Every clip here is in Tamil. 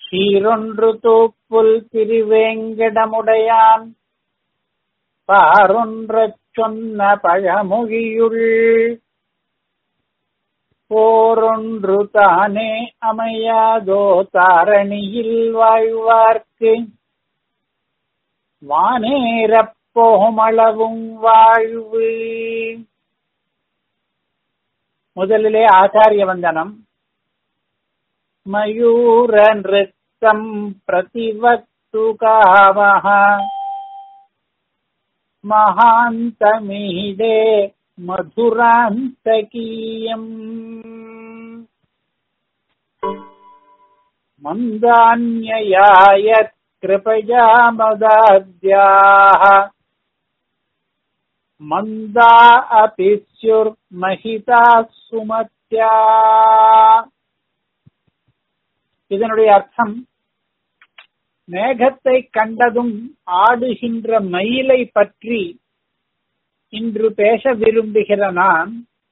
சீரொன்று தூப்புல் திருவேங்கடமுடையான் பாரொன்றச் சொன்ன பழமொழியுள் போரொன்று தானே அமையாதோ தாரணியில் வாழ்வார்க்கு வானேரப் போமளவும் வாழ்வு முதலிலே ஆச்சாரிய வந்தனம் மயூர நிறுத்தம் பிரதிவக்து காமः மகாந்தமீடே மதுராந்தகீயம் மந்தான்யயாயத் कृपया मदाद्याः मन्दा अपि स्युर्महिताः சுமத்யா இதனுடைய அர்த்தம் மேகத்தை கண்டதும் ஆடுகின்ற மயிலை பற்றி இன்று பேச விரும்புகிற நான்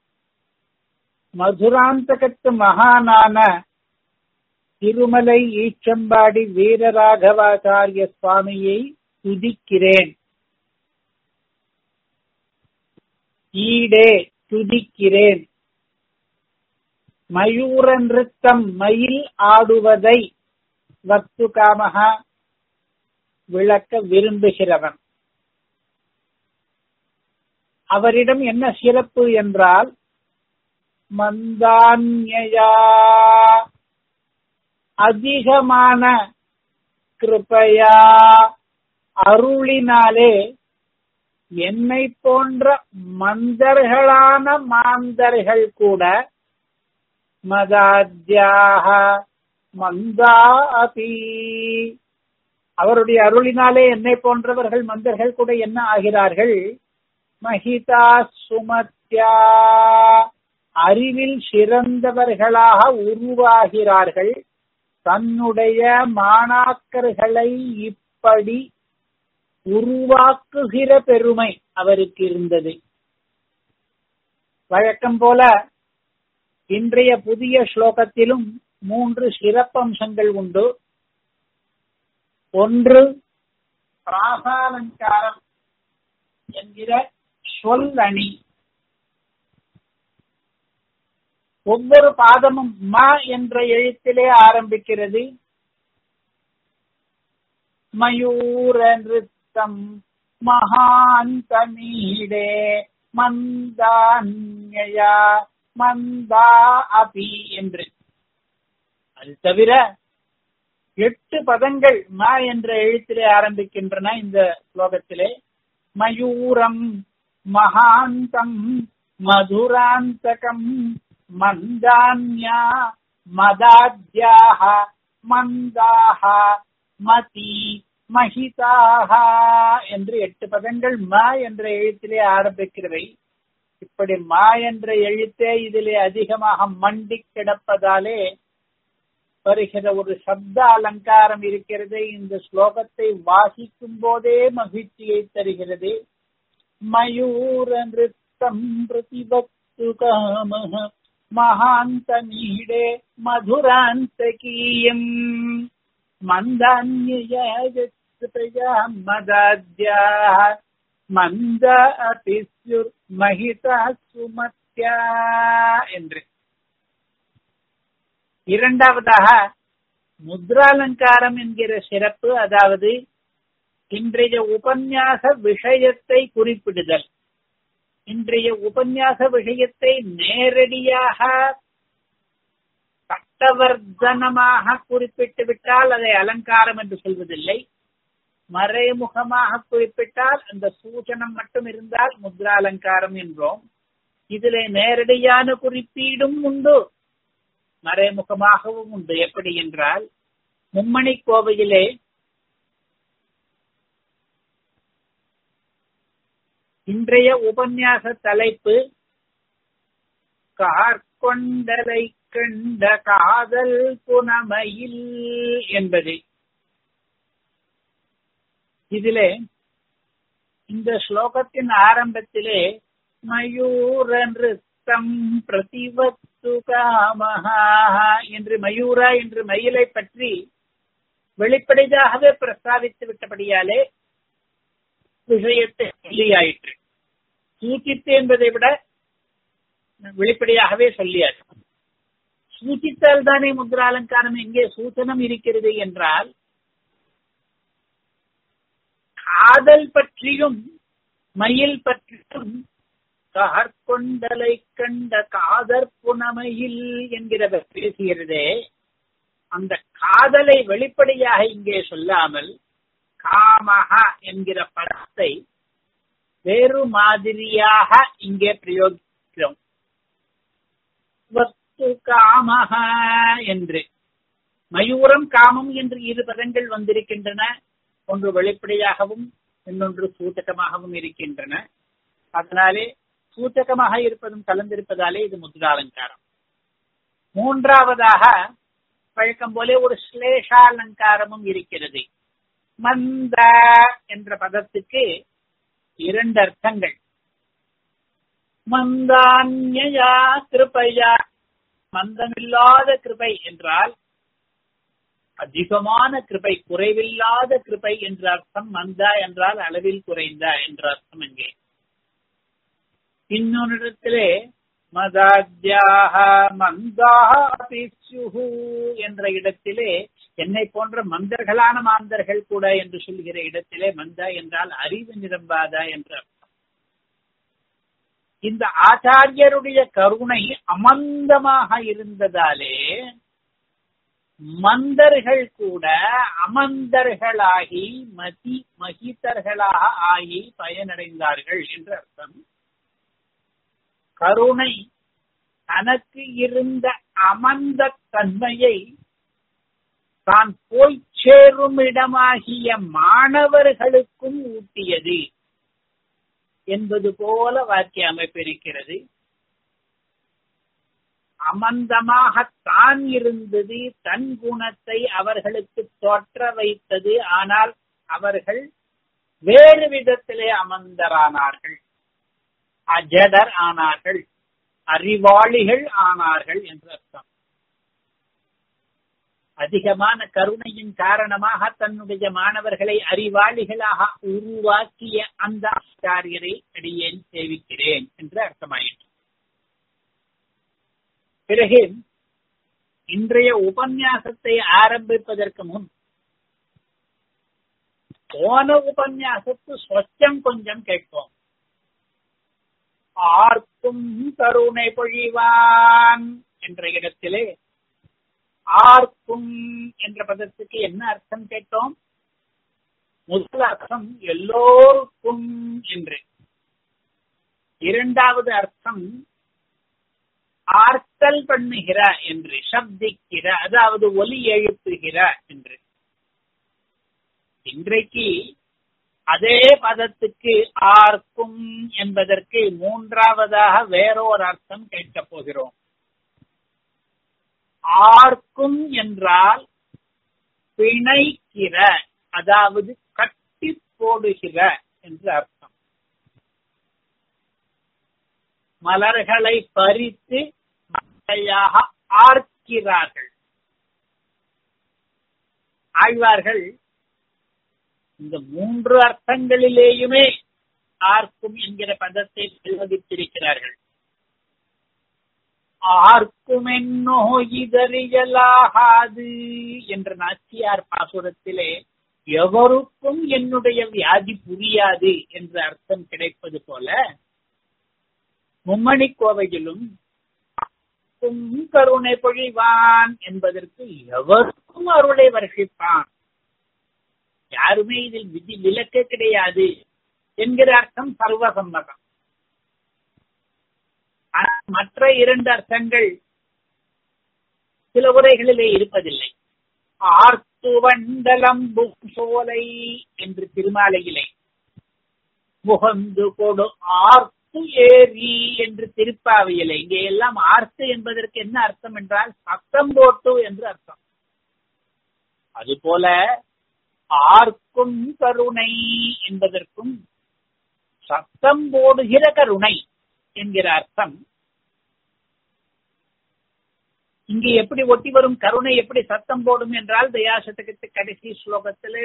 மதுராந்தகத்து மகானான திருமலை ஈச்சம்பாடி வீரராகவாச்சாரிய சுவாமியை துதிக்கிறேன் ஈடே துதிக்கிறேன் மயூர நிறுத்தம் மயில் ஆடுவதை வக்து காமகா விளக்க விரும்புகிறவன் அவரிடம் என்ன சிறப்பு என்றால் மந்தான்யா அதிகமான கிருப்பையா அருளினாலே என்னை போன்ற மந்தர்களான மாந்தர்கள் கூட மதாத்யாக மந்தா அபி அவருடைய அருளினாலே என்னை போன்றவர்கள் மந்தர்கள் கூட என்ன ஆகிறார்கள் மகிதா சுமத்யா அறிவில் சிறந்தவர்களாக உருவாகிறார்கள் தன்னுடைய மாணாக்கர்களை இப்படி உருவாக்குகிற பெருமை அவருக்கு இருந்தது வழக்கம் போல இன்றைய புதிய ஸ்லோகத்திலும் மூன்று சிறப்பம்சங்கள் உண்டு ஒன்று பிராசாலங்காரம் என்கிற சொல் அணி ஒவ்வொரு பாதமும் ம என்ற எழுத்திலே ஆரம்பிக்கிறது மயூர நிறுத்தம் மகாந்தமீடே மந்தான்யா மந்தா அபி என்று அது தவிர எட்டு பதங்கள் ம என்ற எழுத்திலே ஆரம்பிக்கின்றன இந்த ஸ்லோகத்திலே மயூரம் மகாந்தம் மதுராந்தகம் மந்தான்யா மதாத்யாக மந்தாக மதி மகிதாக என்று எட்டு பதங்கள் ம என்ற எழுத்திலே ஆரம்பிக்கிறவை இப்படி மா என்ற எழுத்தே இதிலே அதிகமாக மண்டி கிடப்பதாலே வருகிற ஒரு சப்த அலங்காரம் இருக்கிறது இந்த ஸ்லோகத்தை வாசிக்கும் போதே மகிழ்ச்சியை தருகிறது மயூர நிறுத்தம் பிரதிபக்து காமஹ மகாந்தமீடே மதுராந்தகீயம் மந்தான்யா மதாத்யா மந்த அபிசுர் மகிதா சுமத்யா என்று இரண்டாவதாக முத்ராலங்காரம் என்கிற சிறப்பு அதாவது இன்றைய உபன்யாச விஷயத்தை குறிப்பிடுதல் இன்றைய உபன்யாச விஷயத்தை நேரடியாக சட்டவர்தனமாக குறிப்பிட்டு விட்டால் அதை அலங்காரம் என்று சொல்வதில்லை மறைமுகமாக குறிப்பிட்டால் அந்த சூச்சனம் மட்டும் இருந்தால் முத்ராலங்காரம் என்றோம் இதிலே நேரடியான குறிப்பீடும் உண்டு மறைமுகமாகவும் உண்டு எப்படி என்றால் மும்மணி கோவையிலே இன்றைய உபன்யாச தலைப்பு கார்கொண்டலை கண்ட காதல் புனமையில் என்பது இதிலே இந்த ஸ்லோகத்தின் ஆரம்பத்திலே மயூர நிறுத்தம் பிரதிவத்து காமஹா என்று மயூரா என்று மயிலை பற்றி வெளிப்படையாகவே பிரஸ்தாபித்து விட்டபடியாலே விஷயத்தை சொல்லியாயிற்று சூச்சித்து என்பதை விட வெளிப்படையாகவே சொல்லியாச்சு சூச்சித்தால் தானே முத்ராலங்காரம் எங்கே சூச்சனம் இருக்கிறது என்றால் காதல் பற்றியும் மயில் பற்றியும் ககற்கொண்டலை கண்ட காதற் புனமையில் என்கிறவர் பேசுகிறதே அந்த காதலை வெளிப்படையாக இங்கே சொல்லாமல் காமஹா என்கிற படத்தை வேறு மாதிரியாக இங்கே பிரயோகிக்கிறோம் வஸ்து காமஹா என்று மயூரம் காமம் என்று இரு பதங்கள் வந்திருக்கின்றன ஒன்று வெளிப்படையாகவும் இன்னொன்று சூச்சகமாகவும் இருக்கின்றன அதனாலே சூச்சகமாக இருப்பதும் கலந்திருப்பதாலே இது முத்ராலங்காரம் மூன்றாவதாக வழக்கம் போல ஒரு ஸ்லேஷாலங்காரமும் இருக்கிறது மந்த என்ற பதத்துக்கு இரண்டு அர்த்தங்கள் மந்தான்யா கிருபையா மந்தமில்லாத கிருபை என்றால் அதிகமான கிருபை குறைவில்லாத கிருபை என்ற அர்த்தம் மந்தா என்றால் அளவில் குறைந்த என்ற அர்த்தம் எங்கே இன்னொன்றிடத்திலே மதாத்யாக மந்தாக என்ற இடத்திலே என்னை போன்ற மந்தர்களான மாந்தர்கள் கூட என்று சொல்கிற இடத்திலே மந்தா என்றால் அறிவு நிரம்பாத என்ற அர்த்தம் இந்த ஆச்சாரியருடைய கருணை அமந்தமாக இருந்ததாலே மந்தர்கள் கூட அமந்தர்களாகி மதி மகிதர்களாக ஆகி பயனடைந்தார்கள் என்று அர்த்தம் கருணை தனக்கு இருந்த அமந்த தன்மையை தான் போய் சேரும் இடமாகிய மாணவர்களுக்கும் ஊட்டியது என்பது போல வாக்கிய அமைப்பு இருக்கிறது அமந்தமாக தான் இருந்தது தன் குணத்தை அவர்களுக்கு தோற்ற வைத்தது ஆனால் அவர்கள் வேறு விதத்திலே அமந்தரானார்கள் அஜடர் ஆனார்கள் அறிவாளிகள் ஆனார்கள் என்று அர்த்தம் அதிகமான கருணையின் காரணமாக தன்னுடைய மாணவர்களை அறிவாளிகளாக உருவாக்கிய அந்த ஆச்சாரியரை அடியேன் சேவிக்கிறேன் என்று அர்த்தமாயிற்று பிறகு இன்றைய உபன்யாசத்தை ஆரம்பிப்பதற்கு முன் போன உபன்யாசத்து சொச்சம் கொஞ்சம் கேட்போம் ஆர்க்கும் கருணை பொழிவான் என்ற இடத்திலே ஆர்க்கும் என்ற பதத்துக்கு என்ன அர்த்தம் கேட்டோம் முதல் அர்த்தம் எல்லோருக்கும் என்று இரண்டாவது அர்த்தம் ஆர்த்தல் பண்ணுகிற என்று சப்திக்கிற அதாவது ஒலி எழுப்புகிற என்று இன்றைக்கு அதே பதத்துக்கு ஆர்க்கும் என்பதற்கு மூன்றாவதாக வேறொரு அர்த்தம் கேட்கப் போகிறோம் ஆர்க்கும் என்றால் பிணைக்கிற அதாவது கட்டி போடுகிற என்று அர்த்தம் மலர்களை பறித்து மலையாக ஆர்க்கிறார்கள் ஆழ்வார்கள் இந்த மூன்று அர்த்தங்களிலேயுமே ஆர்க்கும் என்கிற பதத்தை பிரயோகித்திருக்கிறார்கள் ஆர்க்கும் என்னோ இதறியலாகாது என்ற நாச்சியார் பாசுரத்திலே எவருக்கும் என்னுடைய வியாதி புரியாது என்ற அர்த்தம் கிடைப்பது போல மும்மணி கோவையிலும் கருணை பொழிவான் என்பதற்கு எவருக்கும் அருளை வருஷிப்பான் யாருமே இதில் விதி விலக்க கிடையாது என்கிற அர்த்தம் சர்வசம்மதம் மற்ற இரண்டு அர்த்தங்கள் சில உரைகளிலே இருப்பதில்லை ஆர்த்துவண்டலம் சோலை என்று திருமாலையிலே முகந்து கொடு ஆர்த்து ஏரி என்று திருப்பாவையிலே இங்கே எல்லாம் ஆர்த்து என்பதற்கு என்ன அர்த்தம் என்றால் சத்தம் போட்டு என்று அர்த்தம் அதுபோல ஆர்க்கும் கருணை என்பதற்கும் சத்தம் போடுகிற கருணை என்கிற அர்த்தம் இங்கே எப்படி ஒட்டி வரும் கருணை எப்படி சத்தம் போடும் என்றால் தயாசதகத்து கடைசி ஸ்லோகத்திலே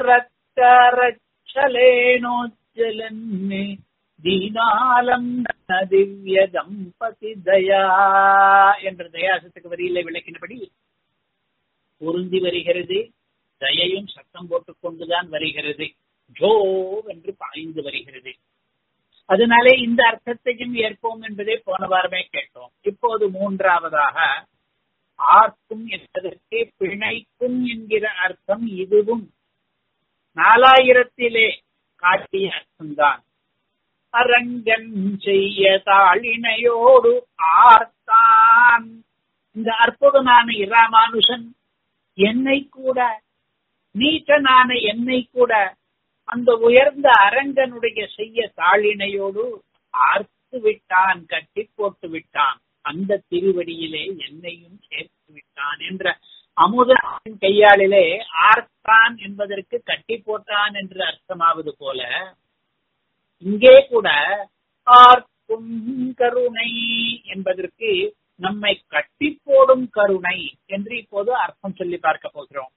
ஜரச்சலேனோஜலன்னு தீனாலம் திவ்ய தம்பதி தயா என்ற தயாசத்துக்கு வரியிலே விளக்கினபடி பொருந்தி வருகிறது தயையும் சத்தம் போட்டுக் கொண்டுதான் வருகிறது ஜோ என்று பாய்ந்து வருகிறது அதனாலே இந்த அர்த்தத்தையும் ஏற்போம் என்பதை போன வாரமே கேட்டோம் இப்போது மூன்றாவதாக ஆர்க்கும் என்பதற்கு பிணைக்கும் என்கிற அர்த்தம் இதுவும் நாலாயிரத்திலே காட்டிய அர்த்தம்தான் அரங்கன் செய்ய தாளினையோடு ஆர்த்தான் இந்த அற்புதமான இராமானுஷன் என்னை கூட நீச்சனான என்னை கூட அந்த உயர்ந்த அரங்கனுடைய செய்ய தாளினையோடு ஆர்த்து விட்டான் கட்டி போட்டு விட்டான் அந்த திருவடியிலே என்னையும் சேர்த்து விட்டான் என்ற அமுதனின் கையாளிலே ஆர்த்தான் என்பதற்கு கட்டி போட்டான் என்று அர்த்தமாவது போல இங்கே கூட ஆர்க்கும் கருணை என்பதற்கு நம்மை கட்டி போடும் கருணை என்று இப்போது அர்த்தம் சொல்லி பார்க்க போகிறோம்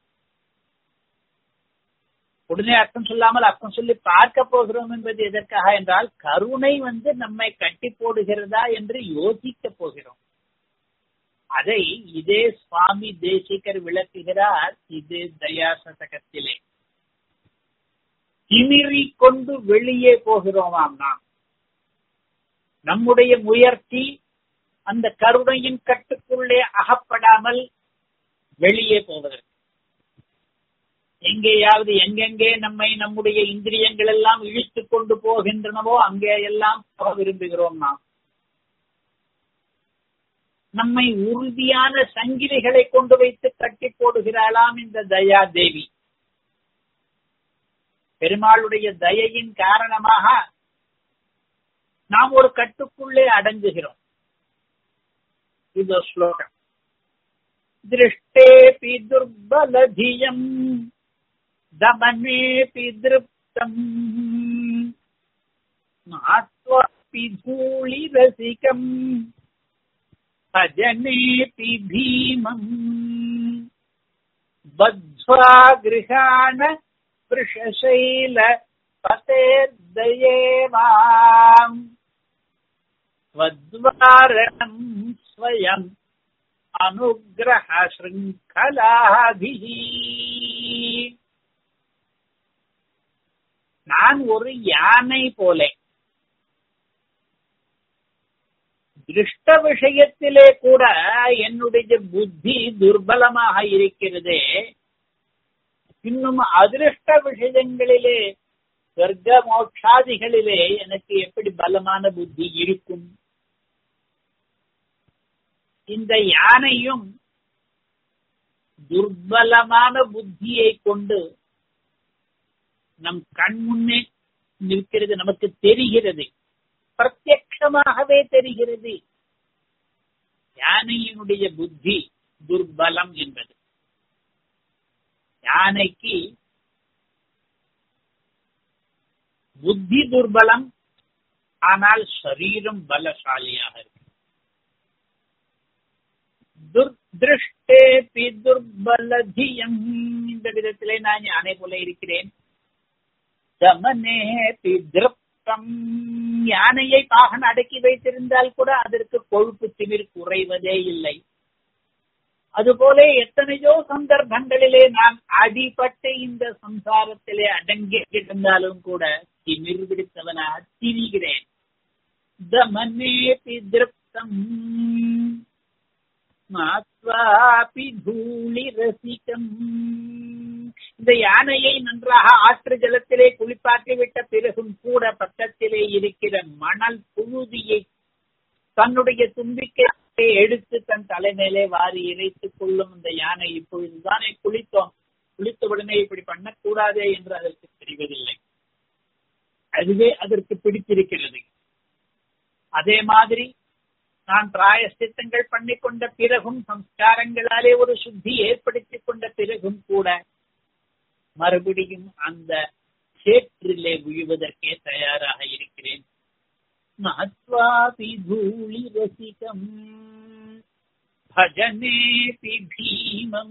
உடனே அர்த்தம் சொல்லாமல் அர்த்தம் சொல்லி பார்க்க போகிறோம் என்பது எதற்காக என்றால் கருணை வந்து நம்மை கட்டி போடுகிறதா என்று யோசிக்க போகிறோம் அதை இதே சுவாமி தேசிகர் விளக்குகிறார் இது தயாசதகத்திலே திமிரி கொண்டு வெளியே போகிறோமாம் நாம் நம்முடைய முயற்சி அந்த கருணையின் கட்டுக்குள்ளே அகப்படாமல் வெளியே போவதற்கு எங்கேயாவது எங்கெங்கே நம்மை நம்முடைய இந்திரியங்கள் எல்லாம் இழுத்து கொண்டு போகின்றனவோ அங்கே எல்லாம் போக விரும்புகிறோம் நாம் நம்மை உறுதியான சங்கிலிகளை கொண்டு வைத்து கட்டி போடுகிறாளாம் இந்த தயா தேவி பெருமாளுடைய தயையின் காரணமாக நாம் ஒரு கட்டுக்குள்ளே அடங்குகிறோம் இது ஸ்லோகம் திருஷ்டேபி துர்பலதியம் दमनेऽपि दृप्तम् मात्वापि धूलिरसिकम् भजनेऽपि भीमम् बद्ध्वा गृहाण वृषशैल पतेर्दये माम् त्वद्वारणम् स्वयम् अनुग्रह शृङ्खलाभिः நான் ஒரு யானை போல திருஷ்ட விஷயத்திலே கூட என்னுடைய புத்தி துர்பலமாக இருக்கிறதே இன்னும் அதிருஷ்ட விஷயங்களிலே சொர்க்க மோட்சாதிகளிலே எனக்கு எப்படி பலமான புத்தி இருக்கும் இந்த யானையும் துர்பலமான புத்தியை கொண்டு நம் கண் முன்னே நிற்கிறது நமக்கு தெரிகிறது பிரத்யமாகவே தெரிகிறது யானையினுடைய புத்தி துர்பலம் என்பது யானைக்கு புத்தி துர்பலம் ஆனால் சரீரம் பலசாலியாக இருக்கு திருஷ்டேபி துர்பலதியம் இந்த விதத்திலே நான் யானை போல இருக்கிறேன் தமனேபி திருப்தம் யானையை பாகன் அடக்கி வைத்திருந்தால் கூட அதற்கு கொழுப்பு திமிர் குறைவதே இல்லை அதுபோல எத்தனையோ சந்தர்ப்பங்களிலே நான் அடிபட்டு இந்த சம்சாரத்திலே அடங்கி இருந்தாலும் கூட திமிர் பிடித்தவனாக திரிகிறேன் தமனேபி திருப்தம் மாத்வாபி தூளி ரசிகம் இந்த யானையை நன்றாக ஆற்று ஜலத்திலே குளிப்பாட்டி விட்ட பிறகும் கூட பக்கத்திலே இருக்கிற மணல் புழுதியை தன்னுடைய தும்பிக்கை எடுத்து தன் தலைமையிலே வாரி இறைத்துக் கொள்ளும் இந்த யானை இப்பொழுதுதானே குளித்தோம் குளித்த உடனே இப்படி பண்ணக்கூடாதே என்று அதற்கு தெரிவதில்லை அதுவே அதற்கு பிடித்திருக்கிறது அதே மாதிரி நான் பிராயசித்தங்கள் பண்ணி கொண்ட பிறகும் சம்ஸ்காரங்களாலே ஒரு சுத்தி ஏற்படுத்திக் கொண்ட பிறகும் கூட மறுபடியும் அந்த சேற்றிலே விழுவதற்கே தயாராக இருக்கிறேன் மகத்வாபி தூளி ரசிகம் பஜனேபி பீமம்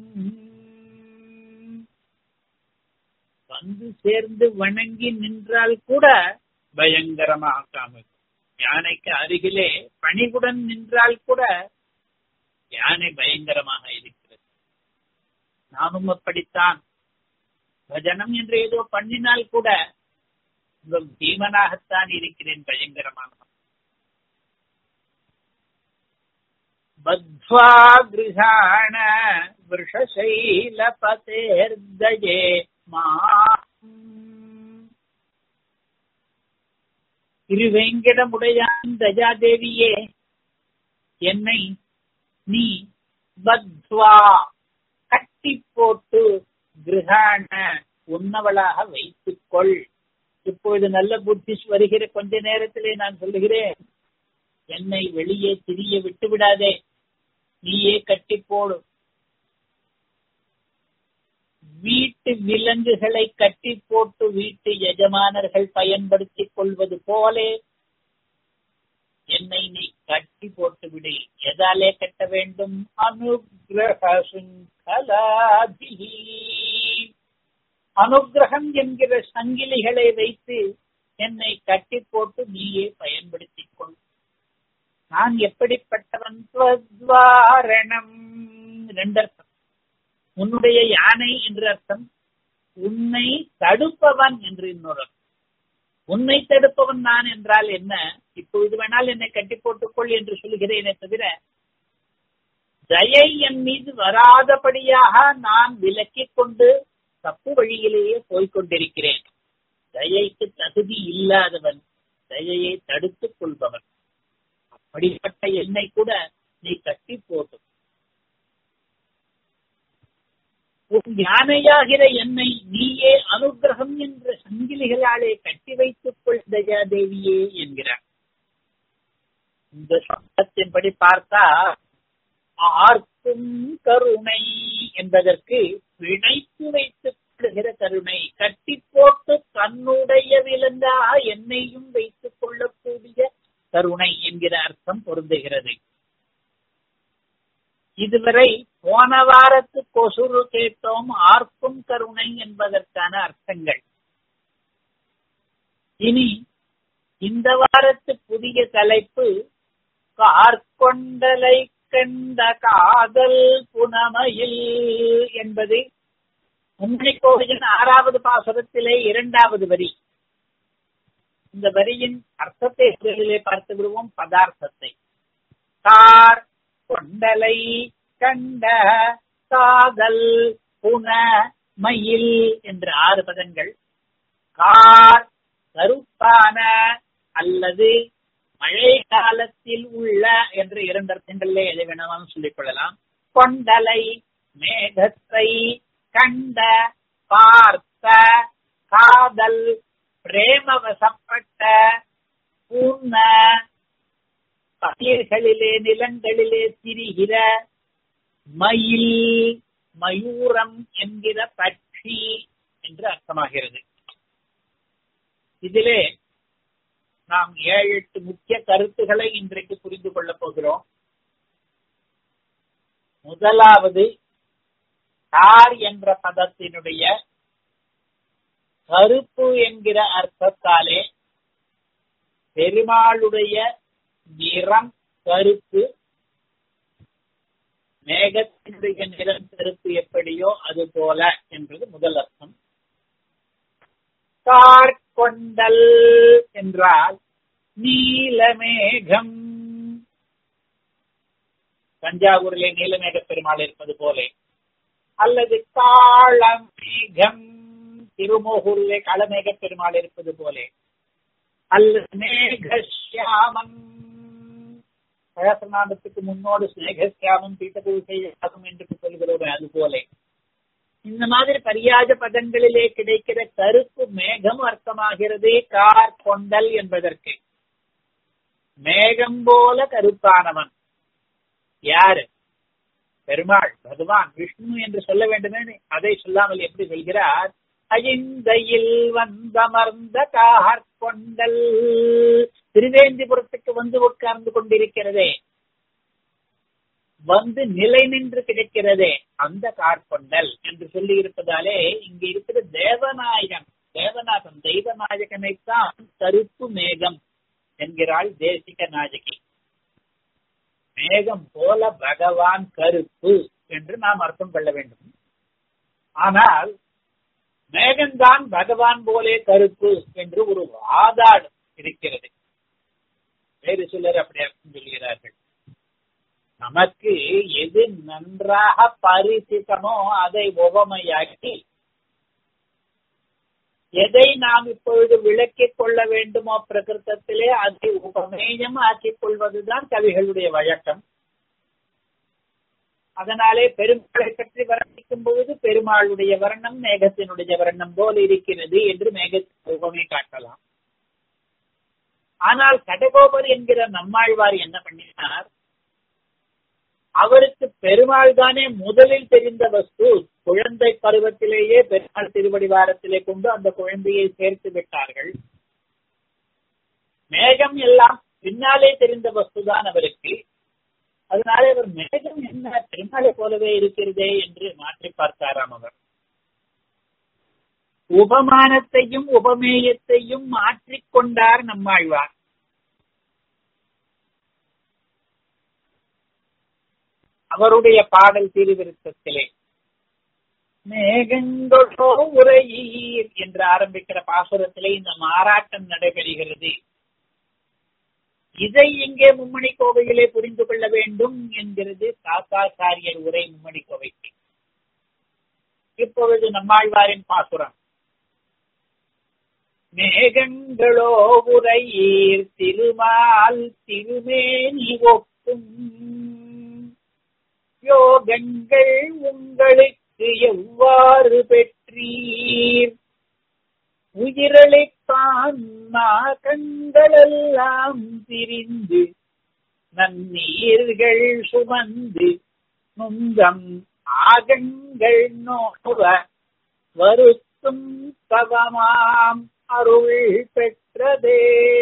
வந்து சேர்ந்து வணங்கி நின்றால் கூட பயங்கரமாக யானைக்கு அருகிலே பணிவுடன் நின்றால் கூட யானை பயங்கரமாக இருக்கிறது நாமும் அப்படித்தான் பஜனம் என்று ஏதோ பண்ணினால் கூட உங்கள் பீமனாகத்தான் இருக்கிறேன் பயங்கரமாக பத்வா கிருஹாண விஷசைலபதேர்தயே திருவேங்கடமுடையான் தஜாதேவியே என்னை நீ பத்வா கட்டி போட்டு கிரகாண உன்னவளாக வைத்துக்கொள் இப்பொழுது நல்ல புத்தி வருகிற கொஞ்ச நேரத்திலே நான் சொல்லுகிறேன் என்னை வெளியே திரிய விட்டு விடாதே நீயே கட்டி போடு வீட்டு விலங்குகளை கட்டி போட்டு வீட்டு எஜமானர்கள் பயன்படுத்திக் கொள்வது போலே என்னை நீ கட்டி போட்டு விடு எதாலே கட்ட வேண்டும் அனுகிரக அனுகிரகம் என்கிற சங்கிலிகளை வைத்து என்னை கட்டி போட்டு நீயே பயன்படுத்திக் கொள் நான் எப்படிப்பட்டவன் துவத்வாரணம் ரெண்டர்த்தம் உன்னுடைய யானை என்று அர்த்தம் உன்னை தடுப்பவன் என்று இன்னொரு உன்னை தடுப்பவன் நான் என்றால் என்ன இப்பொழுது வேணால் என்னை கட்டி போட்டுக்கொள் என்று சொல்கிறேனே தவிர தயை என் மீது வராதபடியாக நான் விலக்கிக் கொண்டு தப்பு வழியிலேயே போய்கொண்டிருக்கிறேன் தயைக்கு தகுதி இல்லாதவன் தயையை தடுத்துக் கொள்பவன் அப்படிப்பட்ட என்னை கூட நீ கட்டி போட்டு உன் யானையாகிற என்னை நீயே அனுகிரகம் என்ற சங்கிலிகளாலே கட்டி வைத்துக் கொள் தயாதேவியே என்கிறார் இந்த சட்டத்தின்படி பார்த்தா ஆர்க்கும் கருணை என்பதற்கு பிணைத்து வைத்துக் கொள்கிற கருணை கட்டி போட்டு தன்னுடைய விலங்காக என்னையும் வைத்துக் கொள்ளக்கூடிய கருணை என்கிற அர்த்தம் பொருந்துகிறது இதுவரை போன வாரத்து கொசுறு கேட்டோம் ஆர்க்கும் கருணை என்பதற்கான அர்த்தங்கள் இனி இந்த வாரத்து புதிய தலைப்பு கார்கொண்டலை கண்ட காதல் புனமையில் என்பது உண்மை கோவிலின் ஆறாவது பாசுரத்திலே இரண்டாவது வரி இந்த வரியின் அர்த்தத்தை முதலிலே பார்த்து விடுவோம் பதார்த்தத்தை கார் கொண்டலை கண்ட காதல் புன மயில் என்ற ஆறு பதங்கள் கார் கருப்பான அல்லது மழை காலத்தில் உள்ள என்று இரண்டு அர்த்தங்களிலே எதை வேணாலும் சொல்லிக் கொள்ளலாம் கொண்டலை மேகத்தை கண்ட பார்த்த காதல் பிரேமவசப்பட்ட பூர்ண பயிர்களிலே நிலங்களிலே திரிகிற மயில் மயூரம் என்கிற பட்சி என்று அர்த்தமாகிறது இதிலே நாம் ஏழு எட்டு முக்கிய கருத்துக்களை இன்றைக்கு புரிந்து கொள்ளப் போகிறோம் முதலாவது தார் என்ற பதத்தினுடைய கருப்பு என்கிற அர்த்தத்தாலே பெருமாளுடைய நிறம் கருப்பு மேகத்தினுடைய நிறம் கருப்பு எப்படியோ அது போல என்பது முதல் அர்த்தம் கார்கொண்டல் என்றால் நீலமேகம் தஞ்சாவூரிலே நீலமேக பெருமாள் இருப்பது போல அல்லது காளமேகம் திருமோகூரிலே களமேக பெருமாள் இருப்பது போல அல்லது மேகசியாமம் சகசநாமத்துக்கு முன்னோடு ஸ்நேகசியாமம் பீட்டபூசையாகும் என்று சொல்கிறோம் அது போல இந்த மாதிரி பரியாஜ பதங்களிலே கிடைக்கிற கருப்பு மேகம் அர்த்தமாகிறது கார் கொண்டல் என்பதற்கு மேகம் போல கருப்பானவன் யாரு பெருமாள் பகவான் விஷ்ணு என்று சொல்ல வேண்டுமே அதை சொல்லாமல் எப்படி சொல்கிறார் அஜிந்தையில் வந்தமர்ந்த கார் கொண்டல் திருவேந்திபுரத்துக்கு வந்து உட்கார்ந்து கொண்டிருக்கிறதே வந்து நிலை நின்று கிடைக்கிறதே அந்த கார்கொண்டல் என்று சொல்லி இருப்பதாலே இங்க இருக்கிற தேவநாயகன் தேவநாதன் தெய்வநாயகனைத்தான் கருப்பு மேகம் என்கிறாள் தேசிக நாயகி மேகம் போல பகவான் கருப்பு என்று நாம் அர்த்தம் கொள்ள வேண்டும் ஆனால் மேகம்தான் பகவான் போலே கருப்பு என்று ஒரு வாதாடு இருக்கிறது வேறு சிலர் அப்படி அர்த்தம் சொல்கிறார்கள் நமக்கு எது நன்றாக பரிசித்தமோ அதை உவமையாக்கி எதை நாம் இப்பொழுது விளக்கிக் கொள்ள வேண்டுமோ பிரகிருத்தத்திலே அதை உபமேயம் ஆக்கிக் கொள்வதுதான் கவிகளுடைய வழக்கம் அதனாலே பெருமாளை பற்றி வர்ணிக்கும் பொழுது பெருமாளுடைய வர்ணம் மேகத்தினுடைய வர்ணம் போல் இருக்கிறது என்று மேகத்தின் உபமை காட்டலாம் ஆனால் கடகோபர் என்கிற நம்மாழ்வார் என்ன பண்ணினார் அவருக்கு பெருமாள் தானே முதலில் தெரிந்த வஸ்து குழந்தை பருவத்திலேயே பெருமாள் திருவடிவாரத்திலே கொண்டு அந்த குழந்தையை சேர்த்து விட்டார்கள் மேகம் எல்லாம் பின்னாலே தெரிந்த வஸ்துதான் அவருக்கு அதனாலே அவர் மேகம் என்ன பெருமாளை போலவே இருக்கிறதே என்று மாற்றி பார்த்தாராம் அவர் உபமானத்தையும் உபமேயத்தையும் மாற்றிக்கொண்டார் நம்மாழ்வார் அவருடைய பாடல் திருவிருத்தத்திலே மேகங்களோ உரையீர் என்று ஆரம்பிக்கிற பாசுரத்திலே இந்த மாறாட்டம் நடைபெறுகிறது இதை இங்கே மும்மணி கோவையிலே புரிந்து கொள்ள வேண்டும் என்கிறது தாத்தாச்சாரியர் உரை மும்மணி கோவைக்கு இப்பொழுது நம்மாழ்வாரின் பாசுரம் மேகங்களோ உரையீர் திருமால் திருமேனி ஒக்கும் யோகங்கள் உங்களுக்கு எவ்வாறு பெற்றீர் உயிரழைப்பான் கண்களெல்லாம் திரிந்து நன்னீர்கள் சுமந்து நுங்கம் ஆகங்கள் நோவ வருத்தும் தவமாம் அருள் பெற்றதே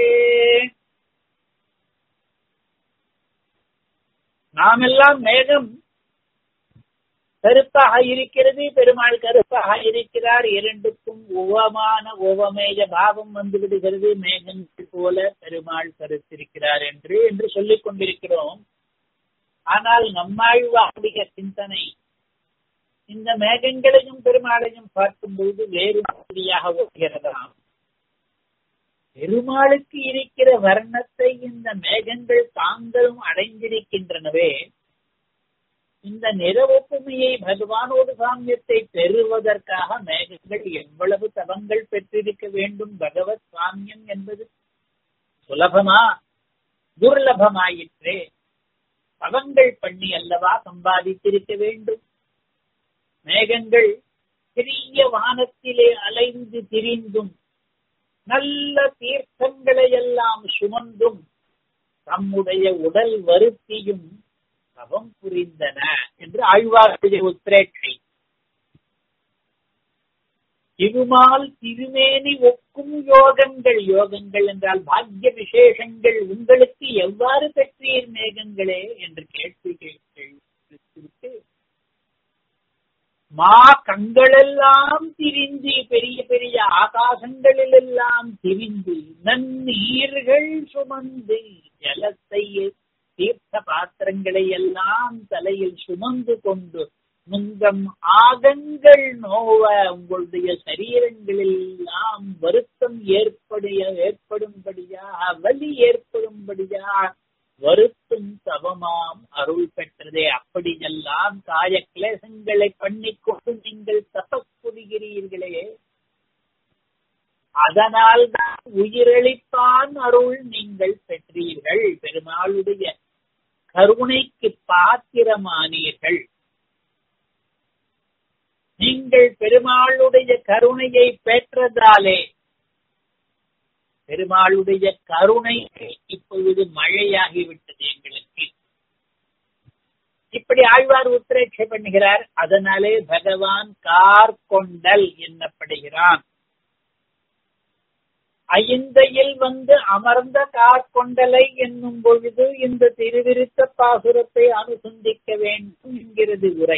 நாமெல்லாம் மேகம் கருப்பாக இருக்கிறது பெருமாள் கருப்பாக இருக்கிறார் இரண்டுக்கும் உவமான உவமேய பாவம் வந்து விடுகிறது மேகங்கள் போல பெருமாள் கருத்திருக்கிறார் என்று என்று சொல்லிக் கொண்டிருக்கிறோம் ஆனால் நம்மாழ்வாருடைய சிந்தனை இந்த மேகங்களையும் பெருமாளையும் பார்க்கும்போது வேறு மாதிரியாக வருகிறதாம் பெருமாளுக்கு இருக்கிற வர்ணத்தை இந்த மேகங்கள் தாங்களும் அடைந்திருக்கின்றனவே இந்த நிற ஒப்புமையை பகவானோடு சாமியத்தை பெறுவதற்காக மேகங்கள் எவ்வளவு தவங்கள் பெற்றிருக்க வேண்டும் பகவத் சாமியம் என்பது சுலபமா துர்லபமாயிற்றே தவங்கள் பண்ணி அல்லவா சம்பாதித்திருக்க வேண்டும் மேகங்கள் பெரிய வானத்திலே அலைந்து திரிந்தும் நல்ல தீர்த்தங்களை எல்லாம் சுமந்தும் தம்முடைய உடல் வருத்தியும் தவம் புரிந்தன என்று ஆழ்வாருடைய உத்ரேட்சை திருமால் திருமேனி ஒக்கும் யோகங்கள் யோகங்கள் என்றால் பாக்ய விசேஷங்கள் உங்களுக்கு எவ்வாறு பெற்றீர் மேகங்களே என்று கேள்வி கேட்டு மா கண்களெல்லாம் திரிந்து பெரிய பெரிய ஆகாசங்களிலெல்லாம் திரிந்து நன்னீர்கள் சுமந்து ஜலத்தை தீர்த்த பாத்திரங்களை எல்லாம் தலையில் சுமந்து கொண்டு முங்கம் ஆகங்கள் நோவ உங்களுடைய சரீரங்களில் எல்லாம் வருத்தம் ஏற்படைய ஏற்படும்படியா வலி ஏற்படும்படியா வருத்தும் தவமாம் அருள் பெற்றதே அப்படியெல்லாம் காய கிளேசங்களை பண்ணிக்கொண்டு நீங்கள் தபஸ் புரிகிறீர்களே அதனால் தான் உயிரளிப்பான் அருள் நீங்கள் பெற்றீர்கள் பெருமாளுடைய கருணைக்கு பாத்திரமானீர்கள் நீங்கள் பெருமாளுடைய கருணையை பெற்றதாலே பெருமாளுடைய கருணை இப்பொழுது மழையாகிவிட்டது எங்களுக்கு இப்படி ஆழ்வார் உத்திரேட்சை பண்ணுகிறார் அதனாலே பகவான் கார் கொண்டல் என்னப்படுகிறான் ஐந்தையில் வந்து அமர்ந்த கார்கொண்டலை என்னும் பொழுது இந்த திருவிருத்த பாசுரத்தை அனுசந்திக்க வேண்டும் என்கிறது உரை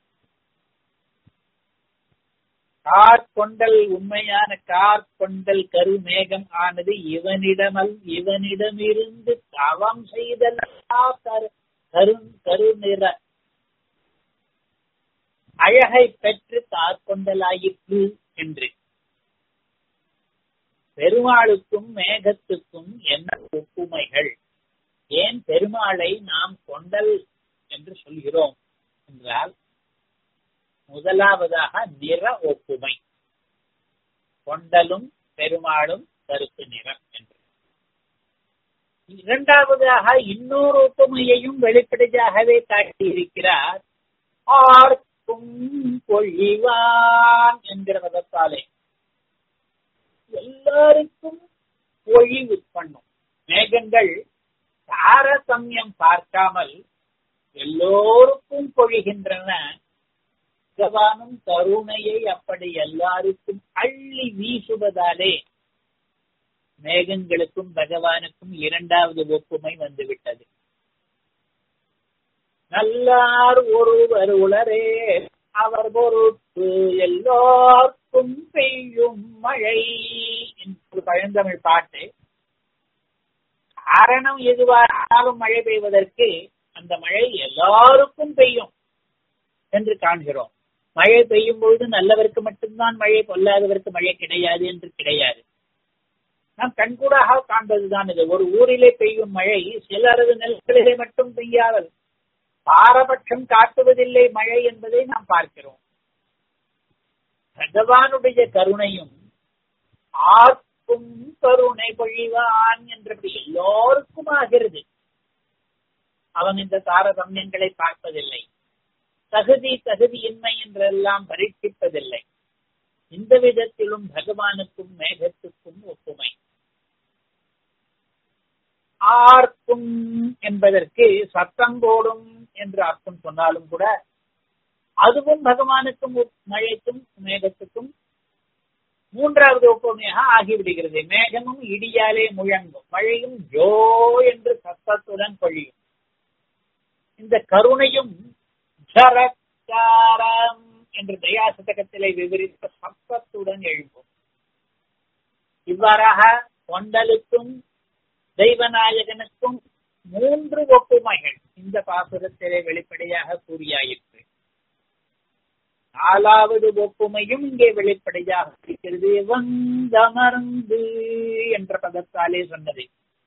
கார்கொண்டல் உண்மையான கார்கொண்டல் கருமேகம் ஆனது இவனிடமல் இவனிடமிருந்து தவம் செய்தல்லா கரு கரு கருநிற அழகை பெற்று கார்கொண்டலாயிற்று என்று பெருமாளுக்கும் மேகத்துக்கும் என்ன ஒப்புமைகள் ஏன் பெருமாளை நாம் கொண்டல் என்று சொல்கிறோம் என்றால் முதலாவதாக நிற ஒப்புமை கொண்டலும் பெருமாளும் கருப்பு நிறம் என்று இரண்டாவதாக இன்னொரு ஒப்புமையையும் வெளிப்படையாகவே காட்டியிருக்கிறார் ஆர்க்கும் பொழிவான் என்கிற பதத்தாலே எல்லாருக்கும் பொழிவு பண்ணும் மேகங்கள் தாரதமியம் பார்க்காமல் எல்லோருக்கும் பொழிகின்றன பகவானும் கருணையை அப்படி எல்லாருக்கும் அள்ளி வீசுவதாலே மேகங்களுக்கும் பகவானுக்கும் இரண்டாவது ஒப்புமை வந்துவிட்டது நல்லார் ஒருவர் உளரே அவர் பொறுப்பு எல்லோர்க்கும் பெய்யும் மழை என்று பழந்தமிழ் பாட்டு காரணம் எதுவானாலும் மழை பெய்வதற்கு அந்த மழை எல்லாருக்கும் பெய்யும் என்று காண்கிறோம் மழை பெய்யும் பொழுது நல்லவருக்கு மட்டும்தான் மழை பொல்லாதவருக்கு மழை கிடையாது என்று கிடையாது நாம் கண்கூடாக காண்பதுதான் இது ஒரு ஊரிலே பெய்யும் மழை சிலரது நெல்களிலே மட்டும் பெய்யாமல் பாரபட்சம் காட்டுவதில்லை மழை என்பதை நாம் பார்க்கிறோம் பகவானுடைய கருணையும் ஆர்க்கும் கருணை பொழிவான் என்றபடி எல்லோருக்கும் ஆகிறது அவன் இந்த தாரதமியங்களை பார்ப்பதில்லை தகுதி தகுதியின்மை என்றெல்லாம் பரீட்சிப்பதில்லை இந்த விதத்திலும் பகவானுக்கும் மேகத்துக்கும் ஒப்புமை ஆர்க்கும் என்பதற்கு சத்தம் போடும் என்று அர்த்தம் சொன்னாலும் கூட அதுவும் பகவானுக்கும் மழைக்கும் மேகத்துக்கும் மூன்றாவது ஒப்புமையாக ஆகிவிடுகிறது மேகமும் இடியாலே முழங்கும் மழையும் ஜோ என்று சத்தத்துடன் பொழியும் இந்த கருணையும் ஜரக்காரம் என்று தயாசதகத்திலே விவரித்த சத்தத்துடன் எழும்பும் இவ்வாறாக கொண்டலுக்கும் தெய்வநாயகனுக்கும் மூன்று ஒப்புமைகள் இந்த பாசுரத்திலே வெளிப்படையாக கூறியாயிற்று நாலாவது ஒப்புமையும் இங்கே வெளிப்படையாக இருக்கிறது வந்தமர்ந்து என்ற பதத்தாலே சொன்னது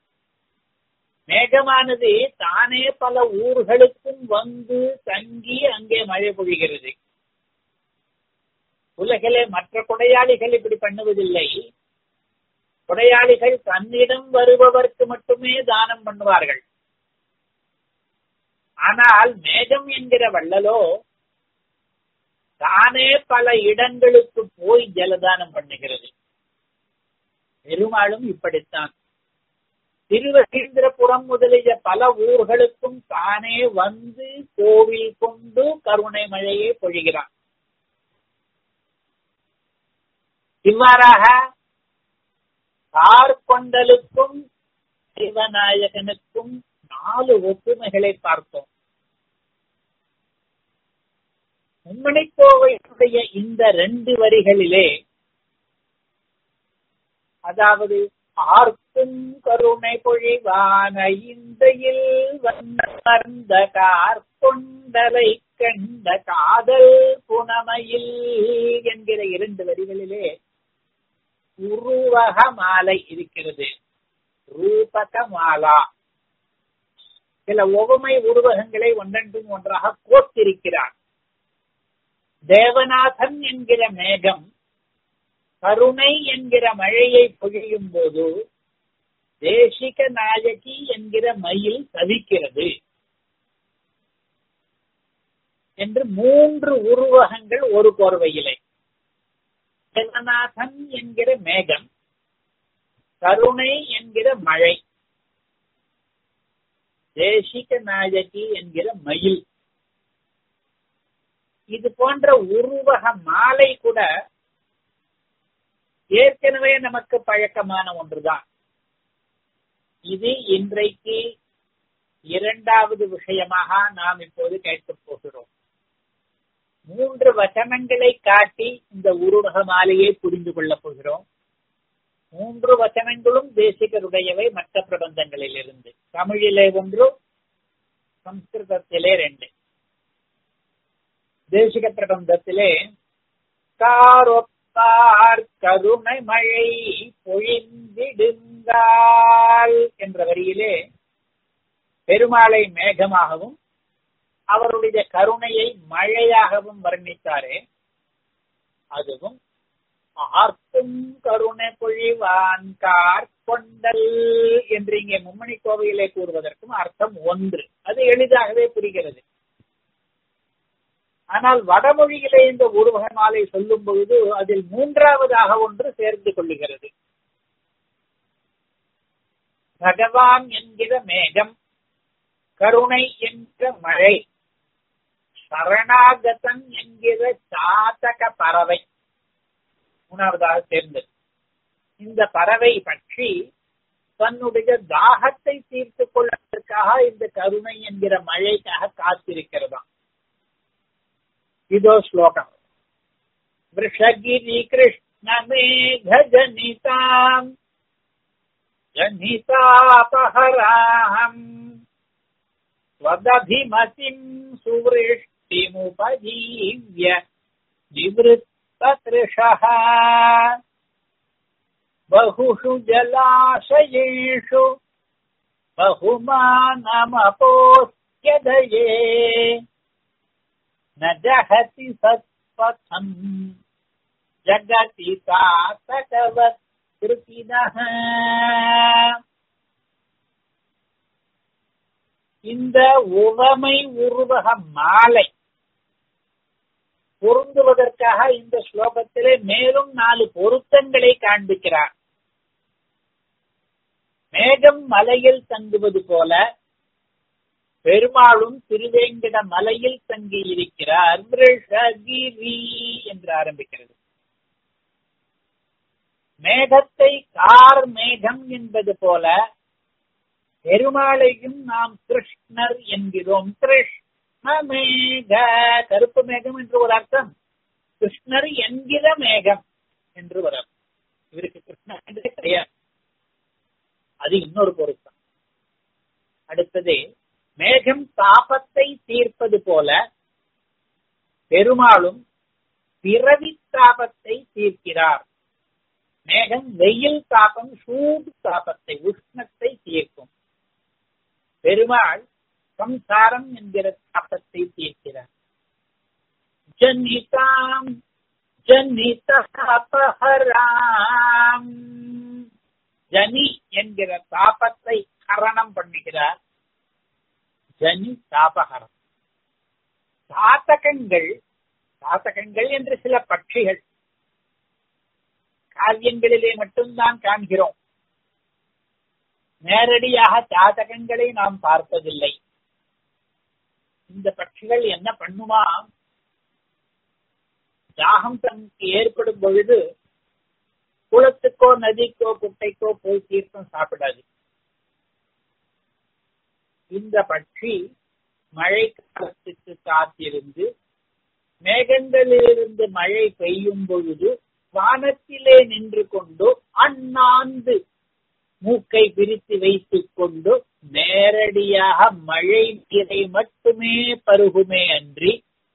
மேகமானது தானே பல ஊர்களுக்கும் வந்து தங்கி அங்கே மழை பொழிகிறது உலகிலே மற்ற கொடையாளிகள் இப்படி பண்ணுவதில்லை கொடையாளிகள் தன்னிடம் வருபவர்க்கு மட்டுமே தானம் பண்ணுவார்கள் ஆனால் மேகம் என்கிற வள்ளலோ தானே பல இடங்களுக்கு போய் ஜலதானம் பண்ணுகிறது பெருமாளும் இப்படித்தான் திருவகீந்திரபுரம் முதலிய பல ஊர்களுக்கும் தானே வந்து கோவில் கொண்டு கருணை மழையை பொழிகிறான் இவ்வாறாக கார்கொண்டலுக்கும் சிவநாயகனுக்கும் நாலு ஒப்புமைகளை பார்த்தோம் மும்மணி கோவையுடைய இந்த ரெண்டு வரிகளிலே அதாவது ஆர்க்கும் கருணை பொழிவான இந்தையில் வந்த கார்கொண்டலை கண்ட காதல் புனமையில் என்கிற இரண்டு வரிகளிலே உருவக மாலை இருக்கிறது ரூபக மாலா சில ஒவமை உருவகங்களை ஒன்றன்றும் ஒன்றாக கோத்திருக்கிறார் தேவநாதன் என்கிற மேகம் கருணை என்கிற மழையை பொழியும் போது தேசிக நாயகி என்கிற மயில் தவிக்கிறது என்று மூன்று உருவகங்கள் ஒரு கோர்வையிலே ஜெகநாதன் என்கிற மேகம் கருணை என்கிற மழை தேசிக நாயகி என்கிற மயில் இது போன்ற உருவக மாலை கூட ஏற்கனவே நமக்கு பழக்கமான ஒன்றுதான் இது இன்றைக்கு இரண்டாவது விஷயமாக நாம் இப்போது கேட்கப் போகிறோம் மூன்று வசனங்களை காட்டி இந்த உருவக மாலையை புரிந்து கொள்ளப் போகிறோம் மூன்று வசனங்களும் தேசிகருடையவை மற்ற பிரபந்தங்களில் இருந்து தமிழிலே ஒன்று சம்ஸ்கிருதத்திலே ரெண்டு தேசிக பிரபந்தத்திலே காரொப்பார் கருணை மழை பொழிந்திடுங்கால் என்ற வரியிலே பெருமாளை மேகமாகவும் அவருடைய கருணையை மழையாகவும் வர்ணித்தாரே அதுவும் ஆர்த்தும் கருணை பொழிவான் கார்கொண்டல் என்று இங்கே மும்மணி கோவையிலே கூறுவதற்கும் அர்த்தம் ஒன்று அது எளிதாகவே புரிகிறது ஆனால் வடமொழியிலே இந்த உருவக மாலை சொல்லும் பொழுது அதில் மூன்றாவதாக ஒன்று சேர்ந்து கொள்ளுகிறது பகவான் என்கிற மேகம் கருணை என்ற மழை சரணாகதன் என்கிற சாத்தக பறவை மூணாவதாக சேர்ந்தது இந்த பறவை பற்றி தன்னுடைய தாகத்தை தீர்த்து கொள்வதற்காக இந்த கருணை என்கிற மழைக்காக காத்திருக்கிறதாம் இதோ ஸ்லோகம் விஷகிரி கிருஷ்ண மேக ஜனிதாம் ஜனிதாபஹராம் स्वदभिमतिम् सुवृष्टिमुपजीव्य निवृत्ततृषः बहुषु जलाशयेषु बहुमानमपोस्यदये न जहति सत्पथम् जगति तातकवत् कृतिनः இந்த உவமை உருவக மாலை பொருந்துவதற்காக இந்த ஸ்லோகத்திலே மேலும் நாலு பொருத்தங்களை காண்பிக்கிறார் மேகம் மலையில் தங்குவது போல பெருமாளும் திருவேங்கட மலையில் தங்கி இருக்கிறார் என்று ஆரம்பிக்கிறது மேகத்தை கார் மேகம் என்பது போல பெருமாளையும் நாம் கிருஷ்ணர் என்கிறோம் கிருஷ்ண மேக கருப்பு மேகம் என்று ஒரு அர்த்தம் கிருஷ்ணர் என்கிற மேகம் என்று ஒரு அர்த்தம் இவருக்கு கிருஷ்ணர் என்றே கிடையாது அது இன்னொரு பொருத்தம் அடுத்தது மேகம் தாபத்தை தீர்ப்பது போல பெருமாளும் பிறவி தாபத்தை தீர்க்கிறார் மேகம் வெயில் தாபம் சூடு தாபத்தை உஷ்ணத்தை தீர்க்கும் பெருமாள் சம்சாரம் என்கிற தாபத்தை தீர்க்கிறார் ஜன்னிதாம் ஜன்னிதபஹராம் ஜனி என்கிற தாபத்தை கரணம் பண்ணுகிறார் ஜனி தாபகரம் சாத்தகங்கள் சாத்தகங்கள் என்று சில பட்சிகள் காவியங்களிலே மட்டும்தான் காண்கிறோம் நேரடியாக ஜாதகங்களை நாம் பார்ப்பதில்லை இந்த பட்சிகள் என்ன பண்ணுமா தாகம் தனக்கு ஏற்படும் பொழுது குளத்துக்கோ நதிக்கோ குட்டைக்கோ போய் தீர்த்தம் சாப்பிடாது இந்த பட்சி மழை காலத்துக்கு காத்திருந்து மேகங்களிலிருந்து மழை பெய்யும் பொழுது வானத்திலே நின்று கொண்டு அண்ணாந்து மூக்கை பிரித்து வைத்துக் கொண்டு நேரடியாக மழை நீரை மட்டுமே பருகுமே அன்றி